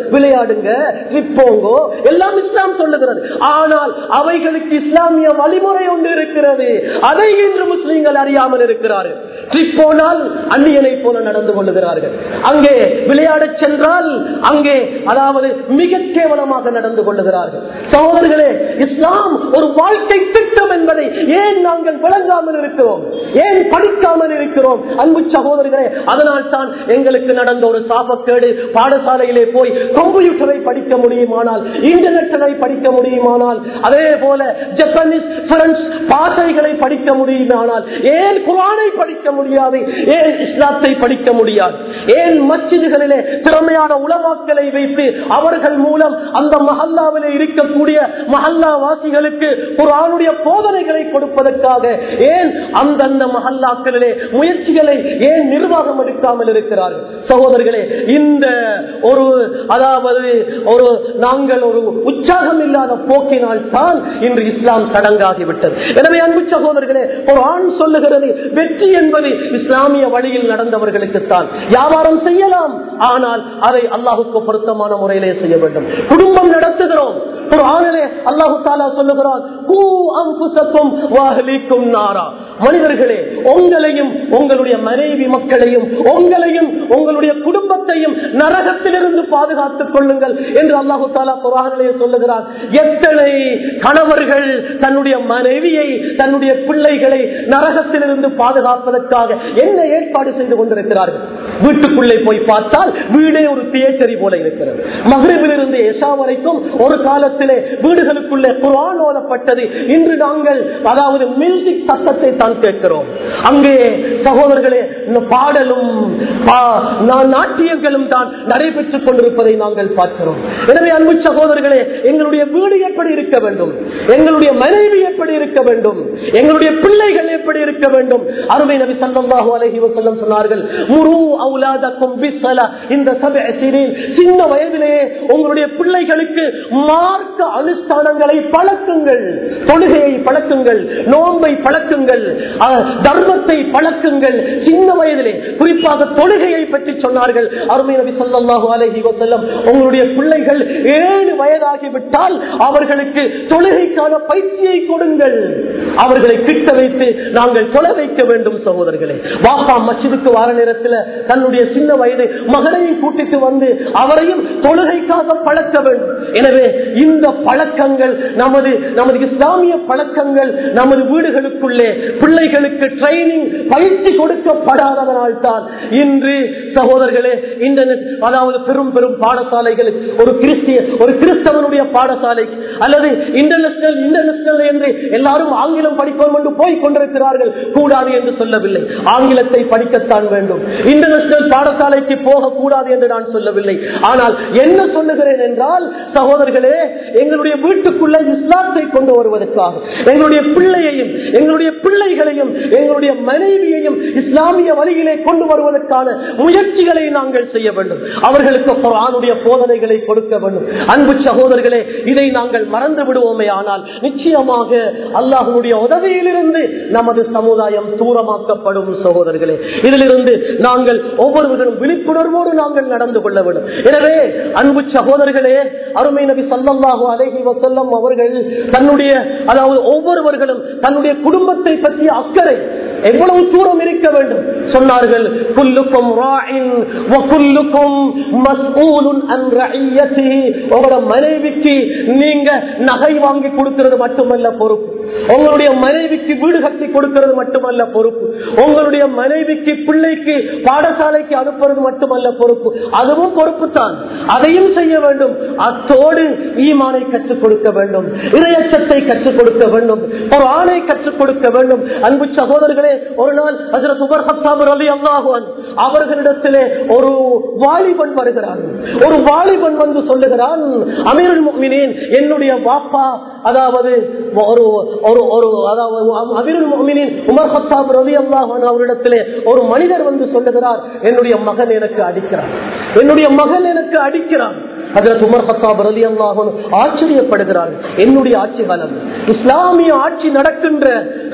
Speaker 1: விளையாடுங்க ட்ரிப் போங்கோ எல்லாம் இஸ்லாம் சொல்லுகிறது ஆனால் அவைகளுக்கு இஸ்லாமிய வழிமுறை ஒன்று இருக்கிறது அதை இன்று முஸ்லீம்கள் அறியாமல் இருக்கிறார்கள் ட்ரிப் போனால் அந்நியனை போல நடந்து கொள்ளுகிறார்கள் அங்கே விளையாடச் சென்றால் அங்கே அதாவது மிக கேவலமாக நடந்து கொள்ளுகிறார்கள் சகோதரர்களே இஸ்லாம் ஒரு வாழ்க்கை திட்டம் என்பதை ஏன் நாங்கள் விளங்காமல் இருக்கிறோம் ஏன் படிக்காமல் இருக்கிறோம் அன்பு சகோதரர்களே அதனால் தான் எங்களுக்கு நடந்த ஒரு சாபக்கேடு பாடசாலையிலே போய் கம்ப்யூட்டரை படிக்க முடியுமானால் இன்டர்நெட்டை படிக்க முடியுமானால் அதே போல ஜப்பானீஸ் பிரெஞ்சு பாசைகளை படிக்க முடியுமானால் ஏன் குரானை படிக்க முடியாது ஏன் இஸ்லாத்தை படிக்க முடியாது ஏன் மச்சிதுகளிலே திறமையான உலமாக்களை வைத்து அவர்கள் மூலம் அந்த மஹல்லாவிலே இருக்கக்கூடிய மஹல்லா வாசிகளுக்கு குரானுடைய போதனைகளை கொடுப்பதற்காக ஏன் அந்தந்த மஹல்லாக்களிலே முயற்சிகளை ஏன் நிர்வாகம் எடுக்காமல் இருக்கிறார்கள் சகோதரர்களே இந்த ஒரு அதாவது ஒரு நாங்கள் ஒரு உற்சாகம் இல்லாத போக்கினால் தான் இன்று இஸ்லாம் சடங்காகிவிட்டது எனவே அன்பு சகோதரர்களே ஒரு ஆண் சொல்லுகிறது வெற்றி என்பது இஸ்லாமிய வழியில் நடந்தவர்களுக்குத்தான் வியாபாரம் செய்யலாம் ஆனால் அதை அல்லாஹுக்கு பொருத்தமான முறையிலே செய்ய வேண்டும் குடும்பம் நடத்துகிறோம் ஒரு ஆணிலே அல்லாஹு தாலா சொல்லுகிறான் கூ அம்புசத்தும் வாகலிக்கும் நாரா மனிதர்களே உங்களையும் உங்களுடைய மனைவி மக்களையும் உங்களையும் உங்களுடைய குடும்பத்தையும் நரகத்திலிருந்து பாதுகாத்துக் கொள்ளுங்கள் என்று அல்லாஹு தாலா குரானிலே சொல்லுகிறார் எத்தனை கணவர்கள் தன்னுடைய மனைவியை தன்னுடைய பிள்ளைகளை நரகத்திலிருந்து பாதுகாப்பதற்காக என்ன ஏற்பாடு செய்து கொண்டிருக்கிறார்கள் வீட்டுக்குள்ளே போய் பார்த்தால் வீடே ஒரு தியேட்டரி போல இருக்கிறது மகிழ்விலிருந்து எஷா வரைக்கும் ஒரு காலத்திலே வீடுகளுக்குள்ளே குரான் ஓதப்பட்டது இன்று நாங்கள் அதாவது மியூசிக் சத்தத்தை தான் கேட்கிறோம் அங்கே சகோதரர்களே இந்த பாடலும் பா- நா- நாட்டியங்களும் தான் நடைபெற்றுக் கொண்டிருப்பதை நாங்கள் பார்க்கிறோம் எனவே அன்பு சகோதரர்களே எங்களுடைய வீடு எப்படி இருக்க வேண்டும் எங்களுடைய மனைவி எப்படி இருக்க வேண்டும் எங்களுடைய பிள்ளைகள் எப்படி இருக்க வேண்டும் அருமை நபி ஸல்லல்லாஹு அலைஹி வஸல்லம் சொன்னார்கள் முரு அவுலாதக்கும் பிஸ்ஸலா இந்த சபஅ சினீன் சின்ன வயதிலேயே உங்களுடைய பிள்ளைகளுக்கு மார்க்க அனுஷ்டானங்களை பழக்குங்கள் தொழுகையை பழக்குங்கள் நோன்பை பழக்குங்கள் அஹ், தர்மத்தை பழக்குங்கள் சின்ன வயதிலே குறிப்பாக தொழுகையை பற்றி சொன்னார்கள் அருமை நபி ஸல்லல்லாஹு அலைஹி வஸல்லம் உங்களுடைய பிள்ளைகள் ஏழு வயதாகிவிட்டால் அவர்களுக்கு தொழுகைக்கான பயிற்சியை கொடுங்கள் அவர்களை கிட்ட வைத்து நாங்கள் தொலை வைக்க வேண்டும் சகோதரர்களே வாப்பா மஸ்ஜிதுக்கு வார நேரத்தில் தன்னுடைய சின்ன வயது மகனையும் கூட்டிட்டு வந்து அவரையும் தொழுகைக்காக பழக்க வேண்டும் எனவே இந்த பழக்கங்கள் நமது நமது இஸ்லாமிய பழக்கங்கள் நமது வீடுகளுக்குள்ளே பிள்ளைகளுக்கு ட்ரைனிங் பயிற்சி கொடுக்கப்படாததனால் தான் இன்று சகோதரர்களே இன்டர்நெட் அதாவது பெரும் பெரும் பாடசாலைகள் ஒரு கிறிஸ்திய ஒரு கிறிஸ்தவனுடைய பாடசாலை அல்லது இன்டர்நேஷனல் இன்டர்நேஷனல் என்று எல்லாரும் ஆங்கிலம் படிப்போம் என்று போய் கொண்டிருக்கிறார்கள் கூடாது என்று சொல்லவில்லை ஆங்கிலத்தை படிக்கத்தான் வேண்டும் இன்டர்நேஷனல் பாடசாலைக்கு போக கூடாது என்று நான் சொல்லவில்லை ஆனால் என்ன சொல்லுகிறேன் என்றால் சகோதரர்களே எங்களுடைய வீட்டுக்குள்ள இஸ்லாத்தை கொண்டு வருவதற்காக எங்களுடைய பிள்ளையையும் எங்களுடைய பிள்ளைகளையும் எங்களுடைய மனைவியையும் இஸ்லாமிய வழியிலே கொண்டு வருவதற்கான முயற்சிகளை நாங்கள் செய்ய வேண்டும் அவர்களுக்கு குர்ஆனுடைய போதனைகளை கொடுக்க வேண்டும் அன்பு சகோதரர்களே இதை நாங்கள் மறந்து விடுவோமே ஆனால் நிச்சயமாக அல்லாஹனுடைய உதவியிலிருந்து நமது சமுதாயம் தூரமாக்கப்படும் சகோதரர்களே இதிலிருந்து நாங்கள் ஒவ்வொருவரும் விழிப்புணர்வோடு நாங்கள் நடந்து கொள்ள வேண்டும் எனவே அன்பு சகோதரர்களே அருமை நபி சல்லல்லாஹு அலைஹி வஸல்லம் அவர்கள் தன்னுடைய அதாவது ஒவ்வொருவர்களும் தன்னுடைய குடும்பத்தை பற்றிய அக்கறை எவ்வளவு தூரம் இருக்க வேண்டும் சொன்னார்கள் குல்லுக்கும் ராஇன் வ குல்லுக்கும் மஸ்ஊலுன் அன் ரஇய்யத்திஹி உங்களோட மனைவிக்கு நீங்க நகை வாங்கி கொடுக்கிறது மட்டுமல்ல பொறுப்பு உங்களுடைய மனைவிக்கு வீடு கட்டி கொடுக்கிறது மட்டுமல்ல பொறுப்பு உங்களுடைய மனைவிக்கு பிள்ளைக்கு பாடசாலைக்கு அனுப்புறது மட்டுமல்ல பொறுப்பு அதுவும் பொறுப்பு தான் அதையும் செய்ய வேண்டும் அத்தோடு ஈமானை கற்றுக் கொடுக்க வேண்டும் இரையச்சத்தை கற்றுக் கொடுக்க வேண்டும் ஒரு ஆணை கற்றுக் கொடுக்க வேண்டும் அன்பு சகோதரர்களே ஒரு நாள் ஹஜரத் உமர் ஹத்தாப் ரலியல்லாஹு அன்ஹு அவர்களிடத்திலே ஒரு வாலிபன் வருகிறான் ஒரு வாலிபன் வந்து சொல்லுகிறான் அமீருல் முஃமினீன் என்னுடைய வாப்பா அதாவது ஒரு ஒரு ஒரு அதாவது அமீருல் முஃமினீன் உமர் ஹத்தாப் ரலியல்லாஹு அன்ஹு அவரிடத்திலே ஒரு மனிதர் வந்து சொல்லுகிறார் என்னுடைய மகன் எனக்கு அடிக்கிறான் என்னுடைய மகன் எனக்கு அடிக்கிறான் அதில் உமர் ஹத்தாப் ரலி ஆச்சரியப்படுகிறார் என்னுடைய ஆட்சி காலம் இஸ்லாமிய ஆட்சி நடக்கின்ற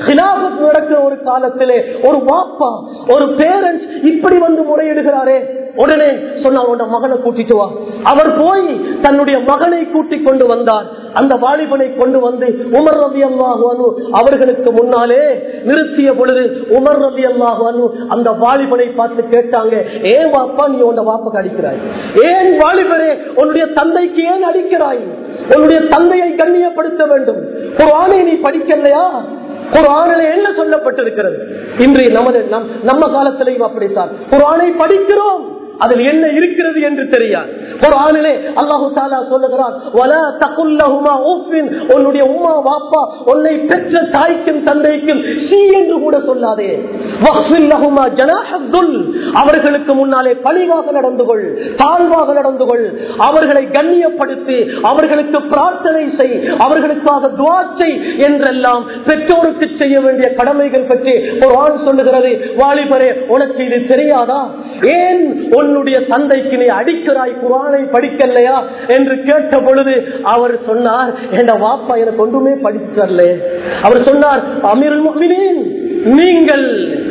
Speaker 1: ஹிலாபத் நடக்கிற ஒரு காலத்திலே ஒரு வாப்பா ஒரு பேரண்ட்ஸ் இப்படி வந்து முறையிடுகிறாரே உடனே சொன்னார் உன்னோட மகனை கூட்டிட்டு வா அவர் போய் தன்னுடைய மகனை கூட்டிக் கொண்டு வந்தார் அந்த வாலிபனை கொண்டு வந்து உமர் ரவி அல்லாஹு அவர்களுக்கு முன்னாலே நிறுத்திய பொழுது உமர் ரவி அல்லாஹு அந்த வாலிபனை பார்த்து கேட்டாங்க ஏன் வாப்பா நீ உன்னை வாப்பக்கு அடிக்கிறாய் ஏன் வாலிபரே உன்னுடைய தந்தைக்கு ஏன் அடிக்கிறாய் உன்னுடைய தந்தையை கண்ணியப்படுத்த வேண்டும் ஒரு ஆணை நீ படிக்கலையா ஒரு ஆணில என்ன சொல்லப்பட்டிருக்கிறது இன்றைய நமது நம் நம்ம காலத்திலையும் அப்படித்தான் ஒரு ஆணை படிக்கிறோம் அதில் என்ன இருக்கிறது என்று தெரியாது ஒரு ஆணிலே அல்லாஹு தாலா சொல்லுகிறான் உன்னுடைய உமா வாப்பா உன்னை பெற்ற தாய்க்கும் தந்தைக்கும் சி என்று கூட சொல்லாதே அவர்களுக்கு முன்னாலே பணிவாக நடந்து கொள் தாழ்வாக நடந்து கொள் அவர்களை கண்ணியப்படுத்தி அவர்களுக்கு பிரார்த்தனை செய் அவர்களுக்காக துவாச்சை என்றெல்லாம் பெற்றோருக்கு செய்ய வேண்டிய கடமைகள் பற்றி ஒரு ஆண் சொல்லுகிறது வாலிபரே உனக்கு இது தெரியாதா ஏன் உன்னுடைய தந்தைக்கு நீ அடிக்கிறாய் குரானை படிக்கலையா என்று கேட்ட பொழுது அவர் சொன்னார் என் வாப்பா எனக்கு ஒன்றுமே படித்தரல அவர் சொன்னார் அமீர் நீங்கள்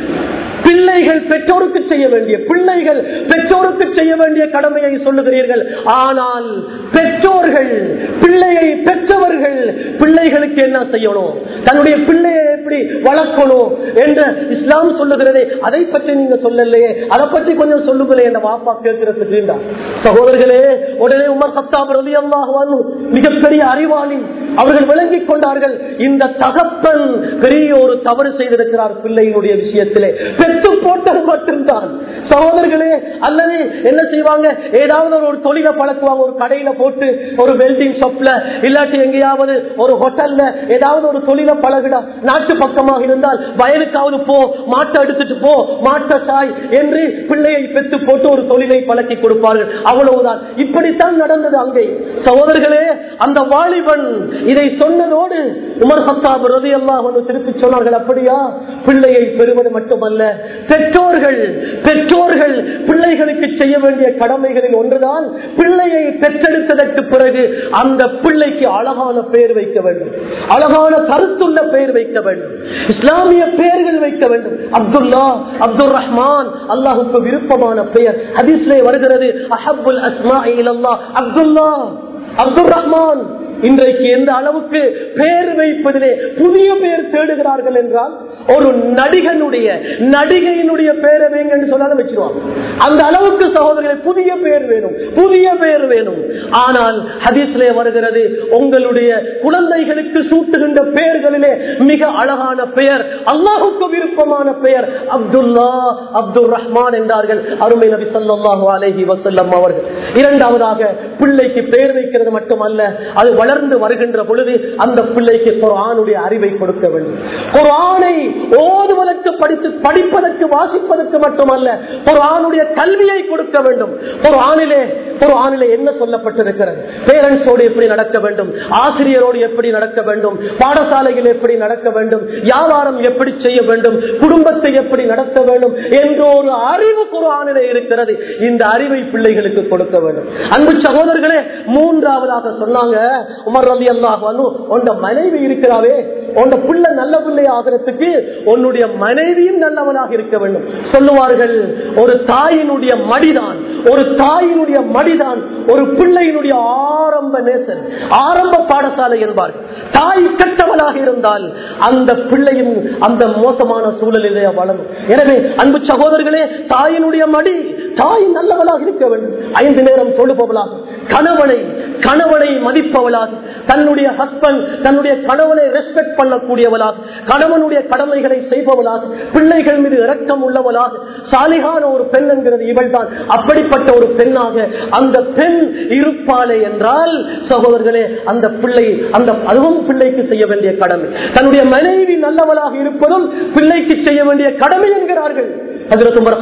Speaker 1: பிள்ளைகள் பெற்றோருக்கு செய்ய வேண்டிய பிள்ளைகள் பெற்றோருக்கு செய்ய வேண்டிய கடமையை சொல்லுகிறீர்கள் ஆனால் பெற்றோர்கள் பிள்ளையை பெற்றவர்கள் பிள்ளைகளுக்கு என்ன செய்யணும் தன்னுடைய பிள்ளையை எப்படி வளர்க்கணும் என்று இஸ்லாம் சொல்லுகிறதே அதை பற்றி நீங்க சொல்லலையே அதை பற்றி கொஞ்சம் சொல்லுங்களே என்ற வாப்பா கேட்கிறதுக்கு சகோதரர்களே உடனே உமர் சத்தாப் ரவி அல்லாஹ் மிகப்பெரிய அறிவாளி அவர்கள் விளங்கிக் கொண்டார்கள் இந்த தகப்பன் பெரிய ஒரு தவறு செய்திருக்கிறார் பிள்ளையினுடைய விஷயத்திலே பெற்று போட்டது மட்டும்தான் சகோதரர்களே அல்லது என்ன செய்வாங்க ஏதாவது ஒரு தொழிலை பழக்குவாங்க ஒரு கடையில போட்டு ஒரு வெல்டிங் ஷாப்ல இல்லாட்டி எங்கேயாவது ஒரு ஹோட்டல்ல ஏதாவது ஒரு தொழிலை பழகுடா நாட்டு பக்கமாக இருந்தால் வயலுக்காவது போ மாட்டை எடுத்துட்டு போ மாட்டை தாய் என்று பிள்ளையை பெற்று போட்டு ஒரு தொழிலை பழக்கி கொடுப்பார்கள் அவ்வளவுதான் இப்படித்தான் நடந்தது அங்கே சகோதரர்களே அந்த வாலிபன் இதை சொன்னதோடு உமர் ஹத்தாப் ரவி அல்லாஹ் திருப்பி சொன்னார்கள் அப்படியா பிள்ளையை பெறுவது மட்டுமல்ல பெற்றோர்கள் பெற்றோர்கள் பிள்ளைகளுக்கு செய்ய வேண்டிய கடமைகளில் ஒன்றுதான் பிள்ளையை பெற்றெடுத்ததற்கு பிறகு அந்த பிள்ளைக்கு அழகான பெயர் வைக்க வேண்டும் அழகான கருத்துள்ள பெயர் வைக்க வேண்டும் இஸ்லாமிய பெயர்கள் வைக்க வேண்டும் அப்துல்லா அப்துல் ரஹ்மான் அல்லாஹுக்கு விருப்பமான பெயர் ஹதீஸ்லே வருகிறது அஹபுல் அஸ்மா அப்துல்லா அப்துல் ரஹ்மான் இன்றைக்கு எந்த அளவுக்கு பேர் வைப்பதிலே புதிய பேர் தேடுகிறார்கள் என்றால் ஒரு நடிகனுடைய நடிகையினுடைய பேரை வேங்கன்னு சொன்னாலும் வச்சிருவாங்க அந்த அளவுக்கு சகோதரர்களை புதிய பேர் வேணும் புதிய பேர் வேணும் ஆனால் ஹதீஸ்லே வருகிறது உங்களுடைய குழந்தைகளுக்கு சூட்டுகின்ற பெயர்களிலே மிக அழகான பெயர் அல்லாஹுக்கு விருப்பமான பெயர் அப்துல்லா அப்துல் ரஹ்மான் என்றார்கள் அருமை நபி சொல்லாஹு அலஹி வசல்லம் அவர்கள் இரண்டாவதாக பிள்ளைக்கு பெயர் வைக்கிறது மட்டுமல்ல அது வளர்ந்து வருகின்ற பொழுது அந்த பிள்ளைக்கு குரானுடைய அறிவை கொடுக்க வேண்டும் குரானை ஓதுவதற்கு படித்து படிப்பதற்கு வாசிப்பதற்கு மட்டுமல்ல குரானுடைய கல்வியை கொடுக்க வேண்டும் குரானிலே குரானிலே என்ன சொல்லப்பட்டிருக்கிறது பேரண்ட்ஸோடு எப்படி நடக்க வேண்டும் ஆசிரியரோடு எப்படி நடக்க வேண்டும் பாடசாலையில் எப்படி நடக்க வேண்டும் வியாபாரம் எப்படி செய்ய வேண்டும் குடும்பத்தை எப்படி நடத்த வேண்டும் என்ற ஒரு அறிவு குரானிலே இருக்கிறது இந்த அறிவை பிள்ளைகளுக்கு கொடுக்க வேண்டும் அன்பு சகோதரர்களே மூன்றாவதாக சொன்னாங்க உமர் ரவி அல்லாஹ் உன் மனைவி இருக்கிறாவே உன் பிள்ளை நல்ல பிள்ளை ஆகிறதுக்கு உன்னுடைய மனைவியும் நல்லவனாக இருக்க வேண்டும் சொல்லுவார்கள் ஒரு தாயினுடைய மடிதான் ஒரு தாயினுடைய மடிதான் ஒரு பிள்ளையினுடைய ஆரம்ப நேசன் ஆரம்ப பாடசாலை என்பார்கள் தாய் கட்டவளாக இருந்தால் அந்த பிள்ளையும் அந்த மோசமான சூழலிலே வளரும் எனவே அன்பு சகோதரர்களே தாயினுடைய மடி தாய் நல்லவளாக இருக்க வேண்டும் ஐந்து நேரம் தொழுபவளாக கணவனை கணவனை மதிப்பவளாக தன்னுடைய ஹஸ்பண்ட் தன்னுடைய கணவனை ரெஸ்பெக்ட் பண்ணக்கூடியவளாக கணவனுடைய கடமைகளை செய்பவளாக பிள்ளைகள் மீது இரக்கம் உள்ளவளாக சாலிகான ஒரு பெண் என்கிறது இவள் தான் அப்படிப்பட்ட ஒரு பெண்ணாக அந்த பெண் இருப்பாளே என்றால் சகோதரர்களே அந்த பிள்ளை அந்த அதுவும் பிள்ளைக்கு செய்ய வேண்டிய கடமை தன்னுடைய மனைவி நல்லவளாக இருப்பதும் பிள்ளைக்கு செய்ய வேண்டிய கடமை என்கிறார்கள்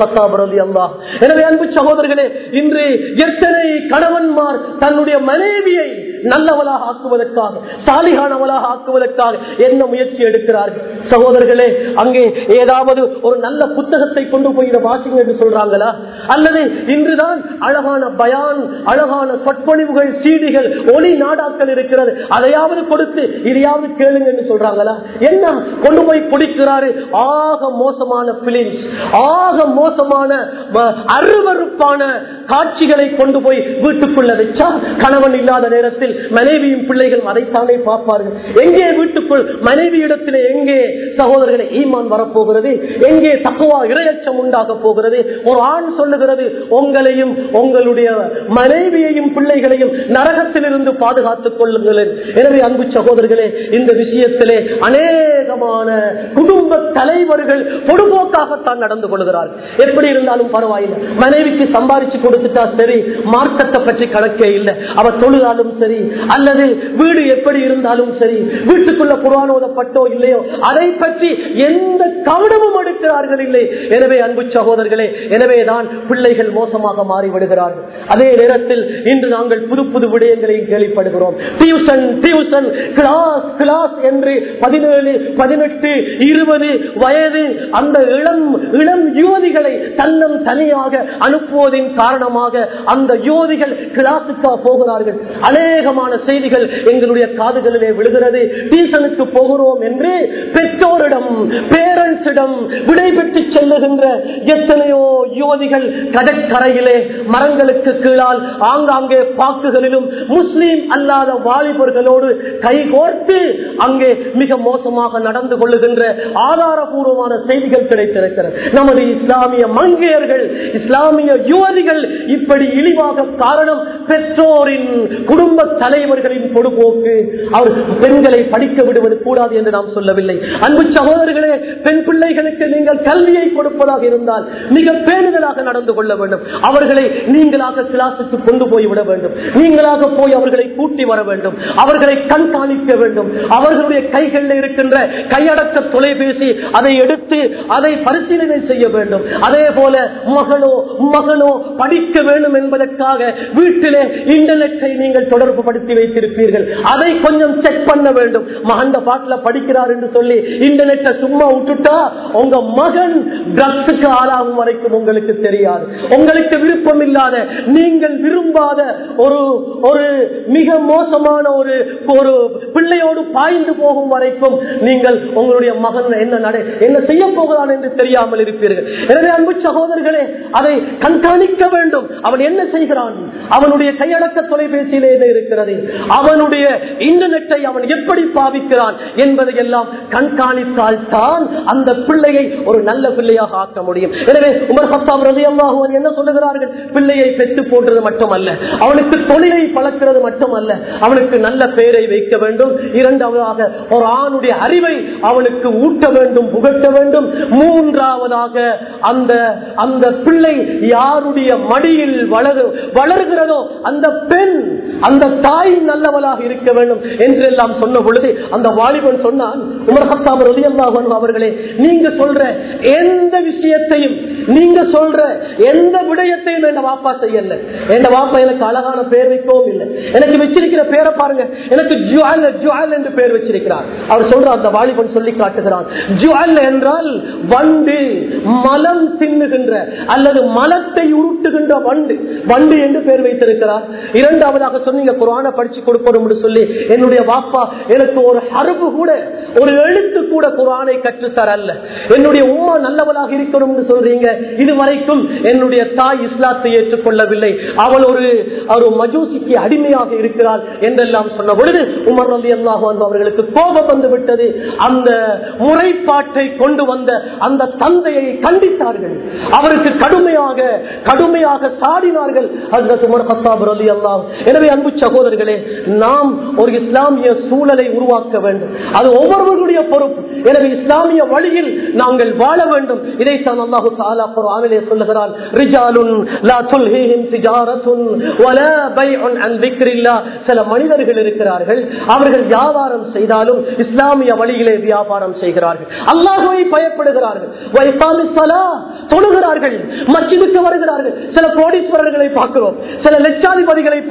Speaker 1: எனவே அன்பு சகோதரர்களே இன்று எத்தனை கணவன்மார் தன்னுடைய மனைவியை நல்லவளாக ஆக்குவதற்காக சாலிகானவளாக ஆக்குவதற்காக என்ன முயற்சி எடுக்கிறார்கள் சகோதரர்களே அங்கே ஏதாவது ஒரு நல்ல புத்தகத்தை கொண்டு போய் இதை வாசிங்க என்று சொல்றாங்களா அல்லது இன்றுதான் அழகான பயான் அழகான சொற்பொழிவுகள் சீடிகள் ஒளி நாடாக்கள் இருக்கிறது அதையாவது கொடுத்து இதையாவது கேளுங்க என்று சொல்றாங்களா என்ன கொண்டு போய் பிடிக்கிறாரு ஆக மோசமான பிலிம்ஸ் ஆக மோசமான ம- அருவருப்பான காட்சிகளை கொண்டு போய் வீட்டுக்குள்ள வச்சா கணவன் இல்லாத நேரத்தில் மனைவியும் பிள்ளைகளும் அதைத்தானே பார்ப்பார்கள் எங்கே வீட்டுக்குள் மனைவி இடத்திலே எங்கே சகோதரர்களை ஈமான் வரப்போகிறது எங்கே தக்குவா இரையச்சம் உண்டாக போகிறது ஒரு ஆண் சொல்லுகிறது உங்களையும் உங்களுடைய மனைவியையும் பிள்ளைகளையும் நரகத்திலிருந்து பாதுகாத்துக் கொள்ளுங்கள் எனவே அன்பு சகோதரர்களே இந்த விஷயத்திலே அநேகமான குடும்ப தலைவர்கள் பொதுபோக்காகத்தான் நடந்து கொள்கிறார்கள் எப்படி இருந்தாலும் பரவாயில்லை மனைவிக்கு சம்பாதிச்சு கொடுத்துட்டா சரி மார்க்கத்தை பற்றி கணக்கே இல்லை அவ தொழுதாலும் சரி அல்லது வீடு எப்படி இருந்தாலும் சரி வீட்டுக்குள்ள புறானோதப்பட்டோ இல்லையோ அதை பற்றி எந்த கவனமும் எடுக்கிறார்கள் இல்லை எனவே அன்பு சகோதரர்களே எனவேதான் பிள்ளைகள் மோசமாக மாறி விடுகிறார்கள் அதே நேரத்தில் இன்று நாங்கள் புது புது விடயங்களை கேள்விப்படுகிறோம் டியூஷன் டியூஷன் கிளாஸ் கிளாஸ் என்று பதினேழு பதினெட்டு இருபது வயது அந்த இளம் இளம் யுவதிகளை தன்னம் தனியாக அனுப்புவதின் காரணமாக அந்த யுவதிகள் கிளாஸுக்கா போகிறார்கள் அநேகமான செய்திகள் எங்களுடைய காதுகளிலே விழுகிறது டியூஷனுக்கு போகிறோம் என்று பெற்றோரிடம் பேரண்ட்ஸிடம் விடைபெற்று செல்லுகின்ற எத்தனையோ யுவதிகள் கடற்கரையிலே மரங்களுக்கு கீழால் ஆங்காங்கே பாக்குகளிலும் முஸ்லீம் அல்லாத வாலிபர்களோடு கைகோர்த்து அங்கே மிக மோசமாக நடந்து கொள்ளுகின்ற ஆதாரபூர்வமான செய்திகள் கிடைத்திருக்கிறது நமது இஸ்லாமிய மங்கையர்கள் இஸ்லாமிய யுவதிகள் இப்படி இழிவாக காரணம் பெற்றோரின் குடும்ப தலைவர்களின் பொடுபோக்கு அவர் பெண்களை படிக்க விடுவது கூடாது என்று நாம் சொல்லவில்லை அன்பு சகோதரர்களே பெண் பிள்ளைகளுக்கு நீங்கள் கல்வியை கொடுப்பதாக இருந்தால் மிக பேணுதலாக நடந்து கொள்ள வேண்டும் அவர்களை நீங்களாக கிளாஸுக்கு கொண்டு போய் விட வேண்டும் நீங்களாக போய் அவர்களை கூட்டி வர வேண்டும் அவர்களை கண்காணிக்க வேண்டும் அவர்களுடைய கைகளில் இருக்கின்ற கையடக்க தொலைபேசி அதை எடுத்து அதை பரிசீலனை செய்ய வேண்டும் அதே போல மகளோ மகனோ படிக்க வேண்டும் என்பதற்காக வீட்டிலே இன்டர்நெட்டை நீங்கள் தொடர்பு படுத்தி வைத்திருப்பீர்கள் அதை கொஞ்சம் செக் பண்ண வேண்டும் மகண்ட பாட்டுல படிக்கிறார் என்று சொல்லி இன்டர்நெட்டை சும்மா விட்டுட்டா உங்க மகன் ட்ரக்ஸுக்கு ஆளாகும் வரைக்கும் உங்களுக்கு தெரியாது உங்களுக்கு விருப்பம் இல்லாத நீங்கள் விரும்பாத ஒரு ஒரு மிக மோசமான ஒரு ஒரு பிள்ளையோடு பாய்ந்து போகும் வரைக்கும் நீங்கள் உங்களுடைய மகன் என்ன நட என்ன செய்ய போகிறான் என்று தெரியாமல் இருப்பீர்கள் எனவே அன்பு சகோதரர்களே அதை கண்காணிக்க வேண்டும் அவன் என்ன செய்கிறான் அவனுடைய கையடக்க தொலைபேசியிலே என்ன இருக்கிறது அவனுடைய இன்டர்நெட்டை அவன் எப்படி பாவிக்கிறான் என்பதை எல்லாம் கண்காணித்தால் தான் அந்த பிள்ளையை ஒரு நல்ல பிள்ளையாக ஆக்க முடியும் எனவே உமர் பத்தாம் ரதியமாக என்ன சொல்லுகிறார்கள் பிள்ளையை பெற்று போன்றது மட்டுமல்ல அவனுக்கு தொழிலை பழக்கிறது மட்டுமல்ல அவனுக்கு நல்ல பெயரை வைக்க வேண்டும் இரண்டாவதாக ஒரு ஆணுடைய அறிவை அவனுக்கு ஊட்ட வேண்டும் புகட்ட வேண்டும் மூன்றாவதாக அந்த அந்த பிள்ளை யாருடைய மடியில் வளரு வளர்கிறதோ அந்த பெண் அந்த தாய் நல்லவளாக இருக்க வேண்டும் என்றெல்லாம் சொன்ன பொழுது அந்த வாலிபன் சொன்னான் உமர் ஹத்தாம் ரலியல்லாஹு அவர்களே நீங்க சொல்ற எந்த விஷயத்தையும் நீங்க சொல்ற எந்த விடயத்தையும் என் வாப்பா செய்யல என் வாப்பா எனக்கு அழகான பேர் வைக்கவும் இல்லை எனக்கு வச்சிருக்கிற பேரை பாருங்க எனக்கு ஜுவல் ஜுவல் என்று பேர் வச்சிருக்கிறார் அவர் சொல்ற அந்த வாலிபன் சொல்லி காட்டுகிறான் ஜுவல் என்றால் வண்டு மலம் தின்னுகின்ற அல்லது மலத்தை உருட்டுகின்ற வண்டு வண்டு என்று பேர் வைத்திருக்கிறார் இரண்டாவதாக சொன்னீங்க குரான படிச்சு கொடுக்கணும் என்று சொல்லி என்னுடைய வாப்பா எனக்கு ஒரு அருவு கூட ஒரு எழுத்து கூட குரானை கற்றுத்தர அல்ல என்னுடைய உம்மா நல்லவளாக இருக்கணும் என்று சொல்றீங்க இதுவரைக்கும் என்னுடைய தாய் இஸ்லாத்தை ஏற்றுக்கொள்ளவில்லை அவள் ஒரு ஒரு மஜூசிக்கு அடிமையாக இருக்கிறாள் என்றெல்லாம் சொன்ன பொழுது உமர் ரலி அல்லாஹு அவர்களுக்கு கோபம் வந்து விட்டது அந்த முறைப்பாட்டை கொண்டு வந்த அந்த தந்தையை கண்டித்தார்கள் அவருக்கு கடுமையாக கடுமையாக சாடினார்கள் ஹஸ்ரத் உமர் கத்தாப் ரலி அல்லாஹ் எனவே அன்பு சகோதரர்களே நாம் ஒரு இஸ்லாமிய சூழலை உருவாக்க வேண்டும் அது ஒவ்வொருவருடைய பொறுப்பு எனவே இஸ்லாமிய வழியில் நாங்கள் வாழ வேண்டும் இதைத்தான் அல்லாஹு தாலா குர்ஆனிலே சொல்லுகிறான் ரிஜாலுன் லா துல்ஹிஹிம் திஜாரத்துன் வலா பைஉன் அன் திக்ரில்லா சில மனிதர்கள் இருக்கிறார்கள் அவர்கள் வியாபாரம் செய்தாலும் இஸ்லாமிய வழியிலே வியாபாரம் செய்கிறார்கள் அல்லாஹ்வை பயப்படுகிறார்கள் வைகாமிஸ் ஸலா தொழுகிறார்கள் மஸ்ஜிதுக்கு வருகிறார்கள் சில கோடீஸ்வரர்களை பார்க்கிறோம் சில லட்சாதிபதிகளை பார்க்கிறோம்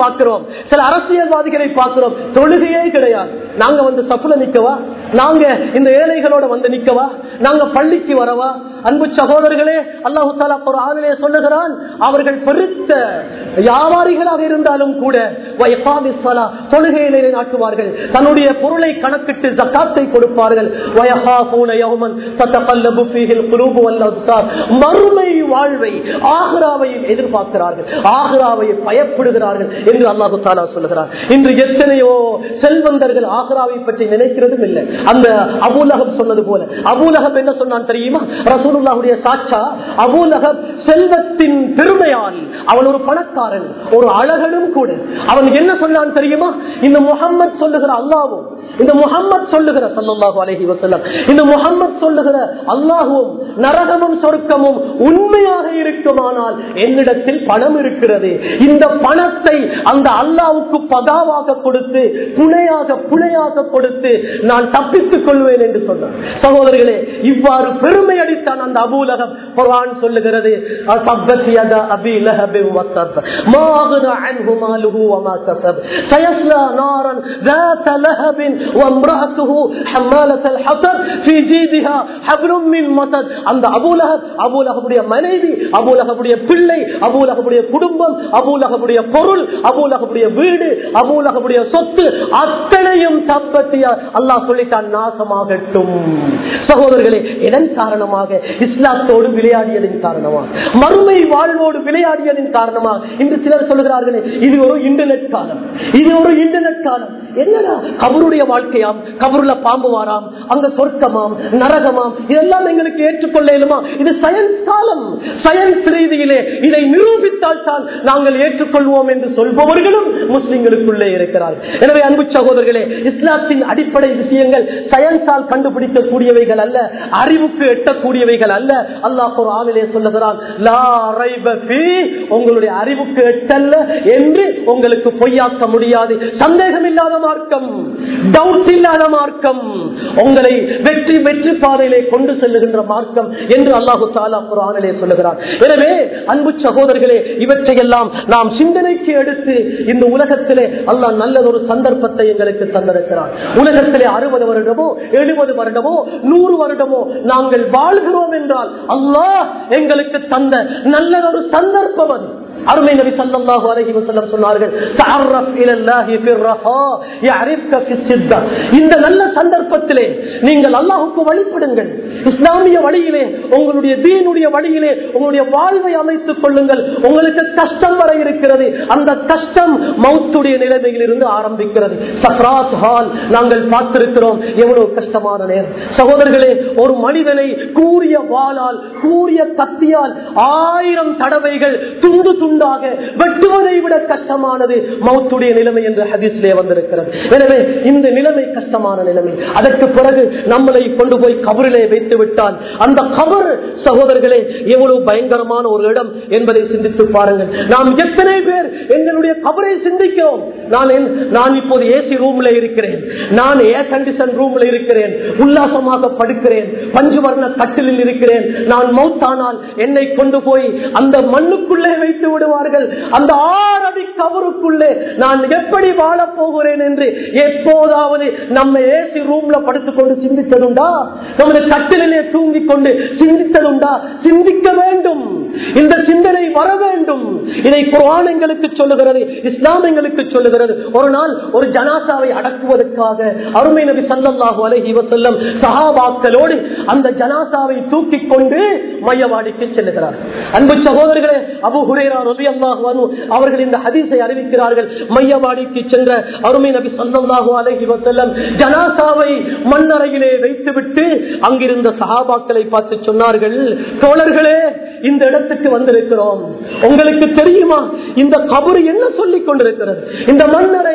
Speaker 1: சில அரசியல்வாதிகளை பார்க்கிறோம் தொழுகையே கிடையாது நாங்க வந்து சப்புல நிக்கவா நாங்க இந்த ஏழைகளோட வந்து நிக்கவா நாங்க பள்ளிக்கு வரவா அன்பு சகோதரர்களே அல்லாஹு தாலா ஒரு ஆணிலே சொல்லுகிறான் அவர்கள் பெருத்த வியாபாரிகளாக இருந்தாலும் கூட வயகாமிஸ்வலா தொழுகையிலே நாட்டுவார்கள் தன்னுடைய பொருளை கணக்கிட்டு ஜக்காத்தை கொடுப்பார்கள் வயகாபூன யௌமன் தத்தகல்லபு ஃபீஹில் குலூபு வல் அப்சார். மறுமை வாழ்வை ஆஹ்ராவையும் எதிர்பார்க்கிறார்கள் ஆஹ்ராவை பயப்படுகிறார்கள் என்று அல்லாஹு தாலா சொல்லுகிறார் இன்று எத்தனையோ செல்வந்தர்கள் ஆஹ்ராவை பற்றி நினைக்கிறதும் இல்லை அந்த அபூலகம் சொன்னது போல அபூலகம் என்ன சொன்னான் தெரியுமா ரசூலுல்லாஹுடைய சாட்சா அபூலகம் செல்வத்தின் பெருமையால் அவன் ஒரு பணக்காரன் ஒரு அழகனும் கூட அவன் என்ன சொன்னான் தெரியுமா இந்த முகம்மது சொல்லுகிற அல்லாவும் இந்த முகம்மது சொல்லுகிற சல்லல்லாஹு அலைஹி வஸல்லம் இந்த முகம்மது சொல்லுகிற அல்லாஹுவும் நரகமும் சொர்க்கமும் உண்மையாக இருக்குமானால் என்னிடத்தில் பணம் இருக்கிறது இந்த பணத்தை அந்த அல்லாவுக்கு பதாவாக கொடுத்து துணையாக புனையாக கொடுத்து நான் தப்பித்துக் கொள்வேன் என்று சொன்னார் சகோதரர்களே இவ்வாறு பெருமை அடித்தான் அந்த அபூலகம் குர்ஆன் சொல்லுகிறது "அசப்பத் யதா அபி லஹபின் வத்தப். மா அக்னா அன்ஹு மாலுஹு வமா கஸப். சயஸ்லா நாரன் ذات لهب وامرأته حمالة الحطب في جيدها حبل من مسد." அந்த அபூலகப் அபூலகபுடைய மனைவி அபூலகபுடைய பிள்ளை அபூலகபுடைய குடும்பம் அபூலகபுடைய பொருள் அபூலகபுடைய வீடு அபூலகபுடைய சொத்து அத்தனையும் தப்பத்திய அல்லாஹ் சொல்லித்தான் நாசமாகட்டும் சகோதரர்களே இதன் காரணமாக இஸ்லாத்தோடு விளையாடியதின் காரணமாக மறுமை வாழ்வோடு விளையாடியதின் காரணமாக இன்று சிலர் சொல்கிறார்களே இது ஒரு இன்டர்நெட் காலம் இது ஒரு இன்டர்நெட் காலம் என்னடா கபருடைய வாழ்க்கையாம் கபருல பாம்பு வாராம் அங்க சொர்க்கமாம் நரகமாம் இதெல்லாம் எங்களுக்கு ஏற்றுக்கொள்ள இயலுமா இது சயின்ஸ் காலம் சயின்ஸ் ரீதியிலே இதை நிரூபித்தால் தான் நாங்கள் ஏற்றுக்கொள்வோம் என்று சொல்பவர்களும் முஸ்லிம்களுக்குள்ளே இருக்கிறார்கள் எனவே அன்பு சகோதரர்களே இஸ்லாத்தின் அடிப்படை விஷயங்கள் சயின்ஸால் கண்டுபிடிக்கக்கூடியவைகள் அல்ல அறிவுக்கு எட்டக்கூடியவைகள் அல்ல அல்லாஹ் ஒரு ஆவிலே சொல்லுகிறான் "லா ரைப ஃபீ", உங்களுடைய அறிவுக்கு எட்டல்ல என்று உங்களுக்கு பொய்யாக்க முடியாது சந்தேகம் இல்லாத மார்க்கம் டவுட் இல்லாத மார்க்கம் உங்களை வெற்றி வெற்றி பாதையிலே கொண்டு செல்லுகின்ற மார்க்கம் என்று அல்லாஹு தாலா குரானிலே சொல்லுகிறார் எனவே அன்பு சகோதரர்களே இவற்றையெல்லாம் நாம் சிந்தனைக்கு எடுத்து இந்த உலகத்திலே அல்லாஹ் நல்லதொரு சந்தர்ப்பத்தை எங்களுக்கு தந்திருக்கிறார் உலகத்திலே அறுபது வருடமோ எழுபது வருடமோ நூறு வருடமோ நாங்கள் வாழ்கிறோம் என்றால் அல்லாஹ் எங்களுக்கு தந்த நல்லதொரு சந்தர்ப்பம் அது அருமை நபி ஸல்லல்லாஹு அலைஹி வஸல்லம் சொன்னார்கள் தஅர்ரஃப் இலல்லாஹி ஃபிர்ரஹா யஅரிஃப்க ஃபிஸ்ஸித்தா இந்த நல்ல சந்தர்ப்பத்திலே நீங்கள் அல்லாஹ்வுக்கு வழிபடுங்கள் இஸ்லாமிய வழியிலே உங்களுடைய தீனுடைய வழியிலே உங்களுடைய வாழ்வை அமைத்துக் கொள்ளுங்கள் உங்களுக்கு கஷ்டம் வர இருக்கிறது அந்த கஷ்டம் மௌத்துடைய நிலைமையில் இருந்து ஆரம்பிக்கிறது சக்ராத் ஹால் நாங்கள் பார்த்திருக்கிறோம் எவ்வளவு கஷ்டமான நேரம் சகோதரர்களே ஒரு மனிதனை கூறிய வாளால் கூறிய கத்தியால் ஆயிரம் தடவைகள் துண்டு துண்டாக வெட்டுவதை விட கஷ்டமானது மௌத்துடைய நிலைமை என்று ஹதீஸ்லே வந்திருக்கிறது எனவே இந்த நிலைமை கஷ்டமான நிலைமை அதற்கு பிறகு நம்மளை கொண்டு போய் கபரிலே வைத்து விட்டால் அந்த கபர் சகோதரர்களே எவ்வளவு பயங்கரமான ஒரு இடம் என்பதை சிந்தித்து பாருங்கள் நாம் எத்தனை பேர் எங்களுடைய கபரை சிந்திக்கிறோம் நான் என்- நான் இப்போது ஏசி ரூம்ல இருக்கிறேன் நான் ஏர் கண்டிஷன் ரூம்ல இருக்கிறேன் உல்லாசமாக படுக்கிறேன் பஞ்சுவர்ண கட்டிலில் இருக்கிறேன் நான் மௌத்தானால் என்னை கொண்டு போய் அந்த மண்ணுக்குள்ளே வைத்து விடுவார்கள் அந்த ஆறடி கவருக்குள்ளே நான் எப்படி வாழப் போகிறேன் என்று எப்போதாவது நம்ம ஏசி ரூம்ல படுத்துக்கொண்டு சிந்தித்ததுண்டா நமது கட்டிலே தூங்கிக் கொண்டு சிந்தித்ததுண்டா சிந்திக்க வேண்டும் இந்த சிந்தனை வர வேண்டும் இதை குர்ஆன் எங்களுக்கு சொல்லுகிறது இஸ்லாம் எங்களுக்கு சொல்லுகிறது ஒரு நாள் ஒரு ஜனாசாவை அடக்குவதற்காக அருமை நபி ஸல்லல்லாஹு அலைஹி வஸல்லம் சஹாபாக்களோடு அந்த ஜனாசாவை தூக்கிக் கொண்டு மையவாடிக்கு செல்லுகிறார் அன்பு சகோதரர்களே அபு ஹுரேரா ரலியல்லாஹு அன்ஹு அவர்கள் இந்த ஹதீஸை அறிவிக்கிறார்கள் மையவாடிக்கு சென்ற அருமை நபி ஸல்லல்லாஹு அலைஹி வஸல்லம் ஜனாசாவை மண்ணறையிலே வைத்துவிட்டு அங்கிருந்த சஹாபாக்களை பார்த்து சொன்னார்கள் தோழர்களே இந்த இடத்துக்கு வந்திருக்கிறோம் உங்களுக்கு தெரியுமா இந்த கபரு என்ன சொல்லிக் கொண்டிருக்கிறது இந்த மண்ணறை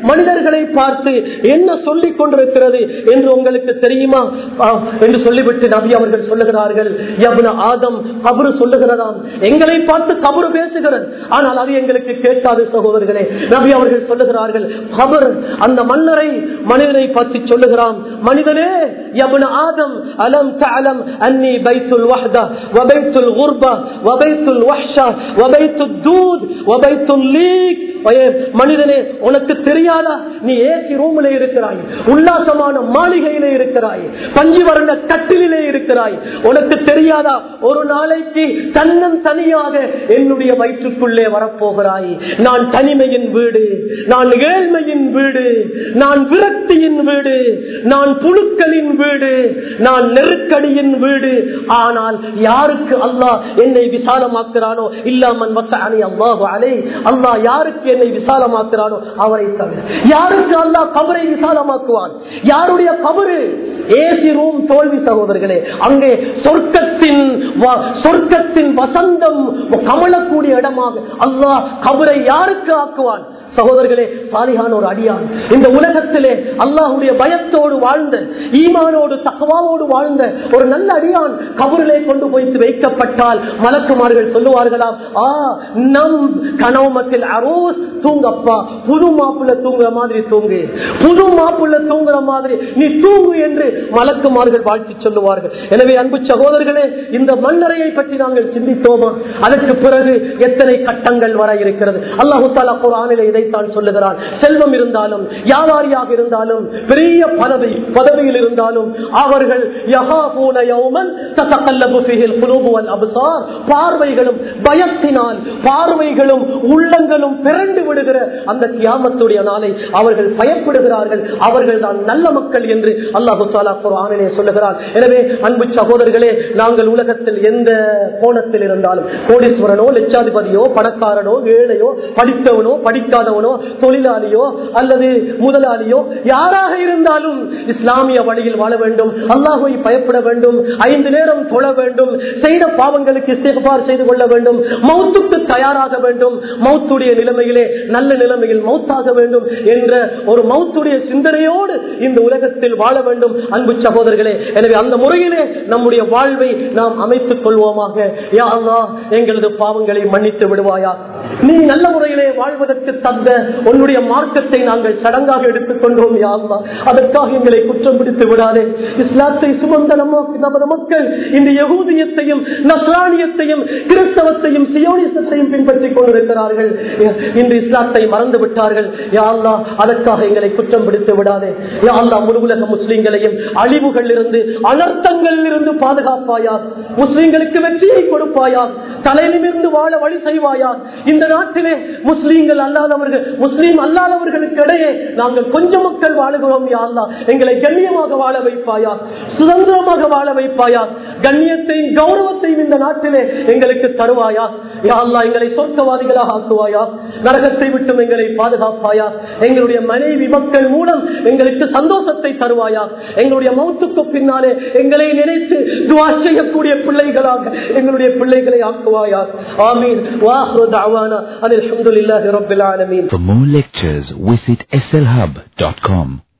Speaker 1: மனிதர்களை பார்த்து என்ன சொல்லிக் கொண்டிருக்கிறது என்று உங்களுக்கு தெரியுமா ஆ, என்று சொல்லிவிட்டு நபி அவர்கள் சொல்லுகிறார்கள் யப்ன ஆதம் கபரு சொல்லுகிறதாம் எங்களை பார்த்து கபரு பேசுகிறது ஆனால் அது எங்களுக்கு கேட்காது சகோதரர்களே நபி அவர்கள் சொல்லுகிறார்கள் கபர் அந்த மன்னரை மனிதனை பற்றி சொல்லுகிறான் மனிதனே யப்ன ஆதம் அலம் தஅலம் அன்னி பைத்துல் வஹ்தா வபைத்துல் குர்பா வபைத்துல் வஹ்ஷா வபைத்துல் தூத் வபைத்துல் லீக் ஐயே, மனிதனே உனக்கு தெரியாதா நீ ஏசி ரூமில் இருக்கிறாய் உல்லாசமான மாளிகையிலே இருக்கிறாய் பஞ்சு வர்ண கட்டிலே இருக்கிறாய் உனக்கு தெரியாதா ஒரு நாளைக்கு தன்னன் தனியாக என்னுடைய வயிற்றுக்குள்ளே வரப்போகிறாய் நான் தனிமையின் வீடு நான் ஏழ்மையின் வீடு நான் விரக்தியின் வீடு நான் புழுக்களின் வீடு நான் நெருக்கடியின் வீடு ஆனால் யாருக்கு அல்லாஹ் என்னை விசாலமாக்குறானோ இல்லாமன் வசஅனி அல்லாஹு அலை அல்லாஹ் யாருக்கு என்னை விசாலமாக்குறானோ அவரை தவிர யாருக்கு அல்லாஹ் கபரை விசாலமாக்குவான் யாருடைய கபரு ஏசி ரூம் தோல்வி சகோதரர்களே அங்கே சொர்க்கத்தின் வ- சொர்க்கத்தின் வசந்தம் கமலக்கூடிய இடமாக அல்லாஹ் கபரை யாருக்கு ஆக்குவான் சகோதரர்களே சாலிகான ஒரு அடியான் இந்த உலகத்திலே அல்லாஹுடைய பயத்தோடு வாழ்ந்த ஈமானோடு தகவாவோடு வாழ்ந்த ஒரு நல்ல அடியான் கபரிலே கொண்டு போய் வைக்கப்பட்டால் மலக்குமார்கள் சொல்லுவார்களாம் ஆ நம் கனவுமத்தில் அரோஸ் தூங்கப்பா புது மாப்பிள்ள தூங்குற மாதிரி தூங்கு புது மாப்பிள்ள தூங்குற மாதிரி நீ தூங்கு என்று மலக்குமார்கள் வாழ்த்தி சொல்லுவார்கள் எனவே அன்பு சகோதரர்களே இந்த மண்ணறையை பற்றி நாங்கள் சிந்தித்தோமா அதற்கு பிறகு எத்தனை கட்டங்கள் வர இருக்கிறது அல்லாஹு தாலா குரானிலே இதைத்தான் சொல்லுகிறான் செல்வம் இருந்தாலும் வியாபாரியாக இருந்தாலும் பெரிய பதவி பதவியில் இருந்தாலும் அவர்கள் யஹாபூன யௌமன் ததகல்லபு ஃபீஹில் குலூபு வல் அப்சார் பார்வைகளும் பயத்தினால் பார்வைகளும் உள்ளங்களும் பிறண்டு விடுகிற அந்த கியாமத்துடைய நாளை அவர்கள் பயப்படுகிறார்கள் அவர்கள் தான் நல்ல மக்கள் என்று அல்லாஹு தாலா குரானிலே சொல்லுகிறார் எனவே அன்பு சகோதரர்களே நாங்கள் உலகத்தில் எந்த கோணத்தில் இருந்தாலும் கோடீஸ்வரனோ லட்சாதிபதியோ பணக்காரனோ ஏழையோ படித்தவனோ படிக்காதவனோ தொழிலாளியோ அல்லது முதலாளியோ யாராக இருந்தாலும் இஸ்லாமிய வழியில் வாழ வேண்டும் அல்லாஹுவை பயப்பட வேண்டும் ஐந்து நேரம் தொழ வேண்டும் செய்த பாவங்களுக்கு இஸ்திக்பார் செய்து கொள்ள வேண்டும் மௌத்துக்கு தயாராக வேண்டும் மௌத்துடைய நிலைமையிலே நல்ல நிலைமையில் மௌத்தாக வேண்டும் என்ற ஒரு மௌத்துடைய சிந்தனையோடு இந்த உலகத்தில் வாழ வேண்டும் அன்பு சகோதரர்களே எனவே அந்த முறையிலே நம்முடைய வாழ்வை நாம் அமைத்துக் கொள்வோமாக யா அல்லாஹ் எங்களது பாவங்களை மன்னித்து விடுவாயா நீ நல்ல முறையிலே வாழ்வதற்கு தந்த உன்னுடைய மார்க்கத்தை நாங்கள் சடங்காக எடுத்துக்கொண்டோம் யா அல்லாஹ் அதற்காக எங்களை குற்றம் பிடித்து விடாதே இஸ்லாத்தை சுமந்த நம்ம நமது மக்கள் இந்த யகூதியத்தையும் நஸ்ரானியத்தையும் கிறிஸ்தவத்தையும் சியோனிசத்தையும் பின்பற்றிக் கொண்டிருக்கிறார்கள் இன்று இஸ்லாத்தை மறந்து விட்டார்கள் யா அல்லாஹ் அதற்காக எங்களை குற்றம் பிடித்து விடாதே யா அல்லாஹ் முழு உலக முஸ்லிம்களையும் அழிவுகள் இருந்து அனர்த்தங்கள் இருந்து பாதுகாப்பாயா முஸ்லிம்களுக்கு வெற்றியை கொடுப்பாயா தலையிலிருந்து வாழ வழி செய்வாயா இந்த நாட்டிலே முஸ்லீம்கள் அல்லாதவர்கள் முஸ்லீம் அல்லாதவர்களுக்கு இடையே நாங்கள் கொஞ்சம் மக்கள் வாழுகிறோம் யா அல்லாஹ் எங்களை கண்ணியமாக வாழ வைப்பாயா சுதந்திரமாக வாழ வைப்பாயா கண்ணியத்தையும் கௌரவத்தையும் இந்த நாட்டிலே எங்களுக்கு தருவாயா யா அல்லாஹ் எங்களை சொர்க்கவாதிகளாக ஆக்குவாயா நரகத்தை விட்டும் எங்களை பாதுகாப்பாயா எங்களுடைய மனைவி மக்கள் மூலம் எங்களுக்கு சந்தோஷத்தை தருவாயா எங்களுடைய மௌத்துக்கு பின்னாலே எங்களை நினைத்து துவா செய்யக்கூடிய பிள்ளைகளாக எங்களுடைய பிள்ளைகளை ஆக்குவாயா ஆமீன் வாஹ்ரு தஅவானா அனில் ஹம்துலில்லாஹி ரப்பில் ஆலமீன்
Speaker 2: For more lectures, visit slhub.com.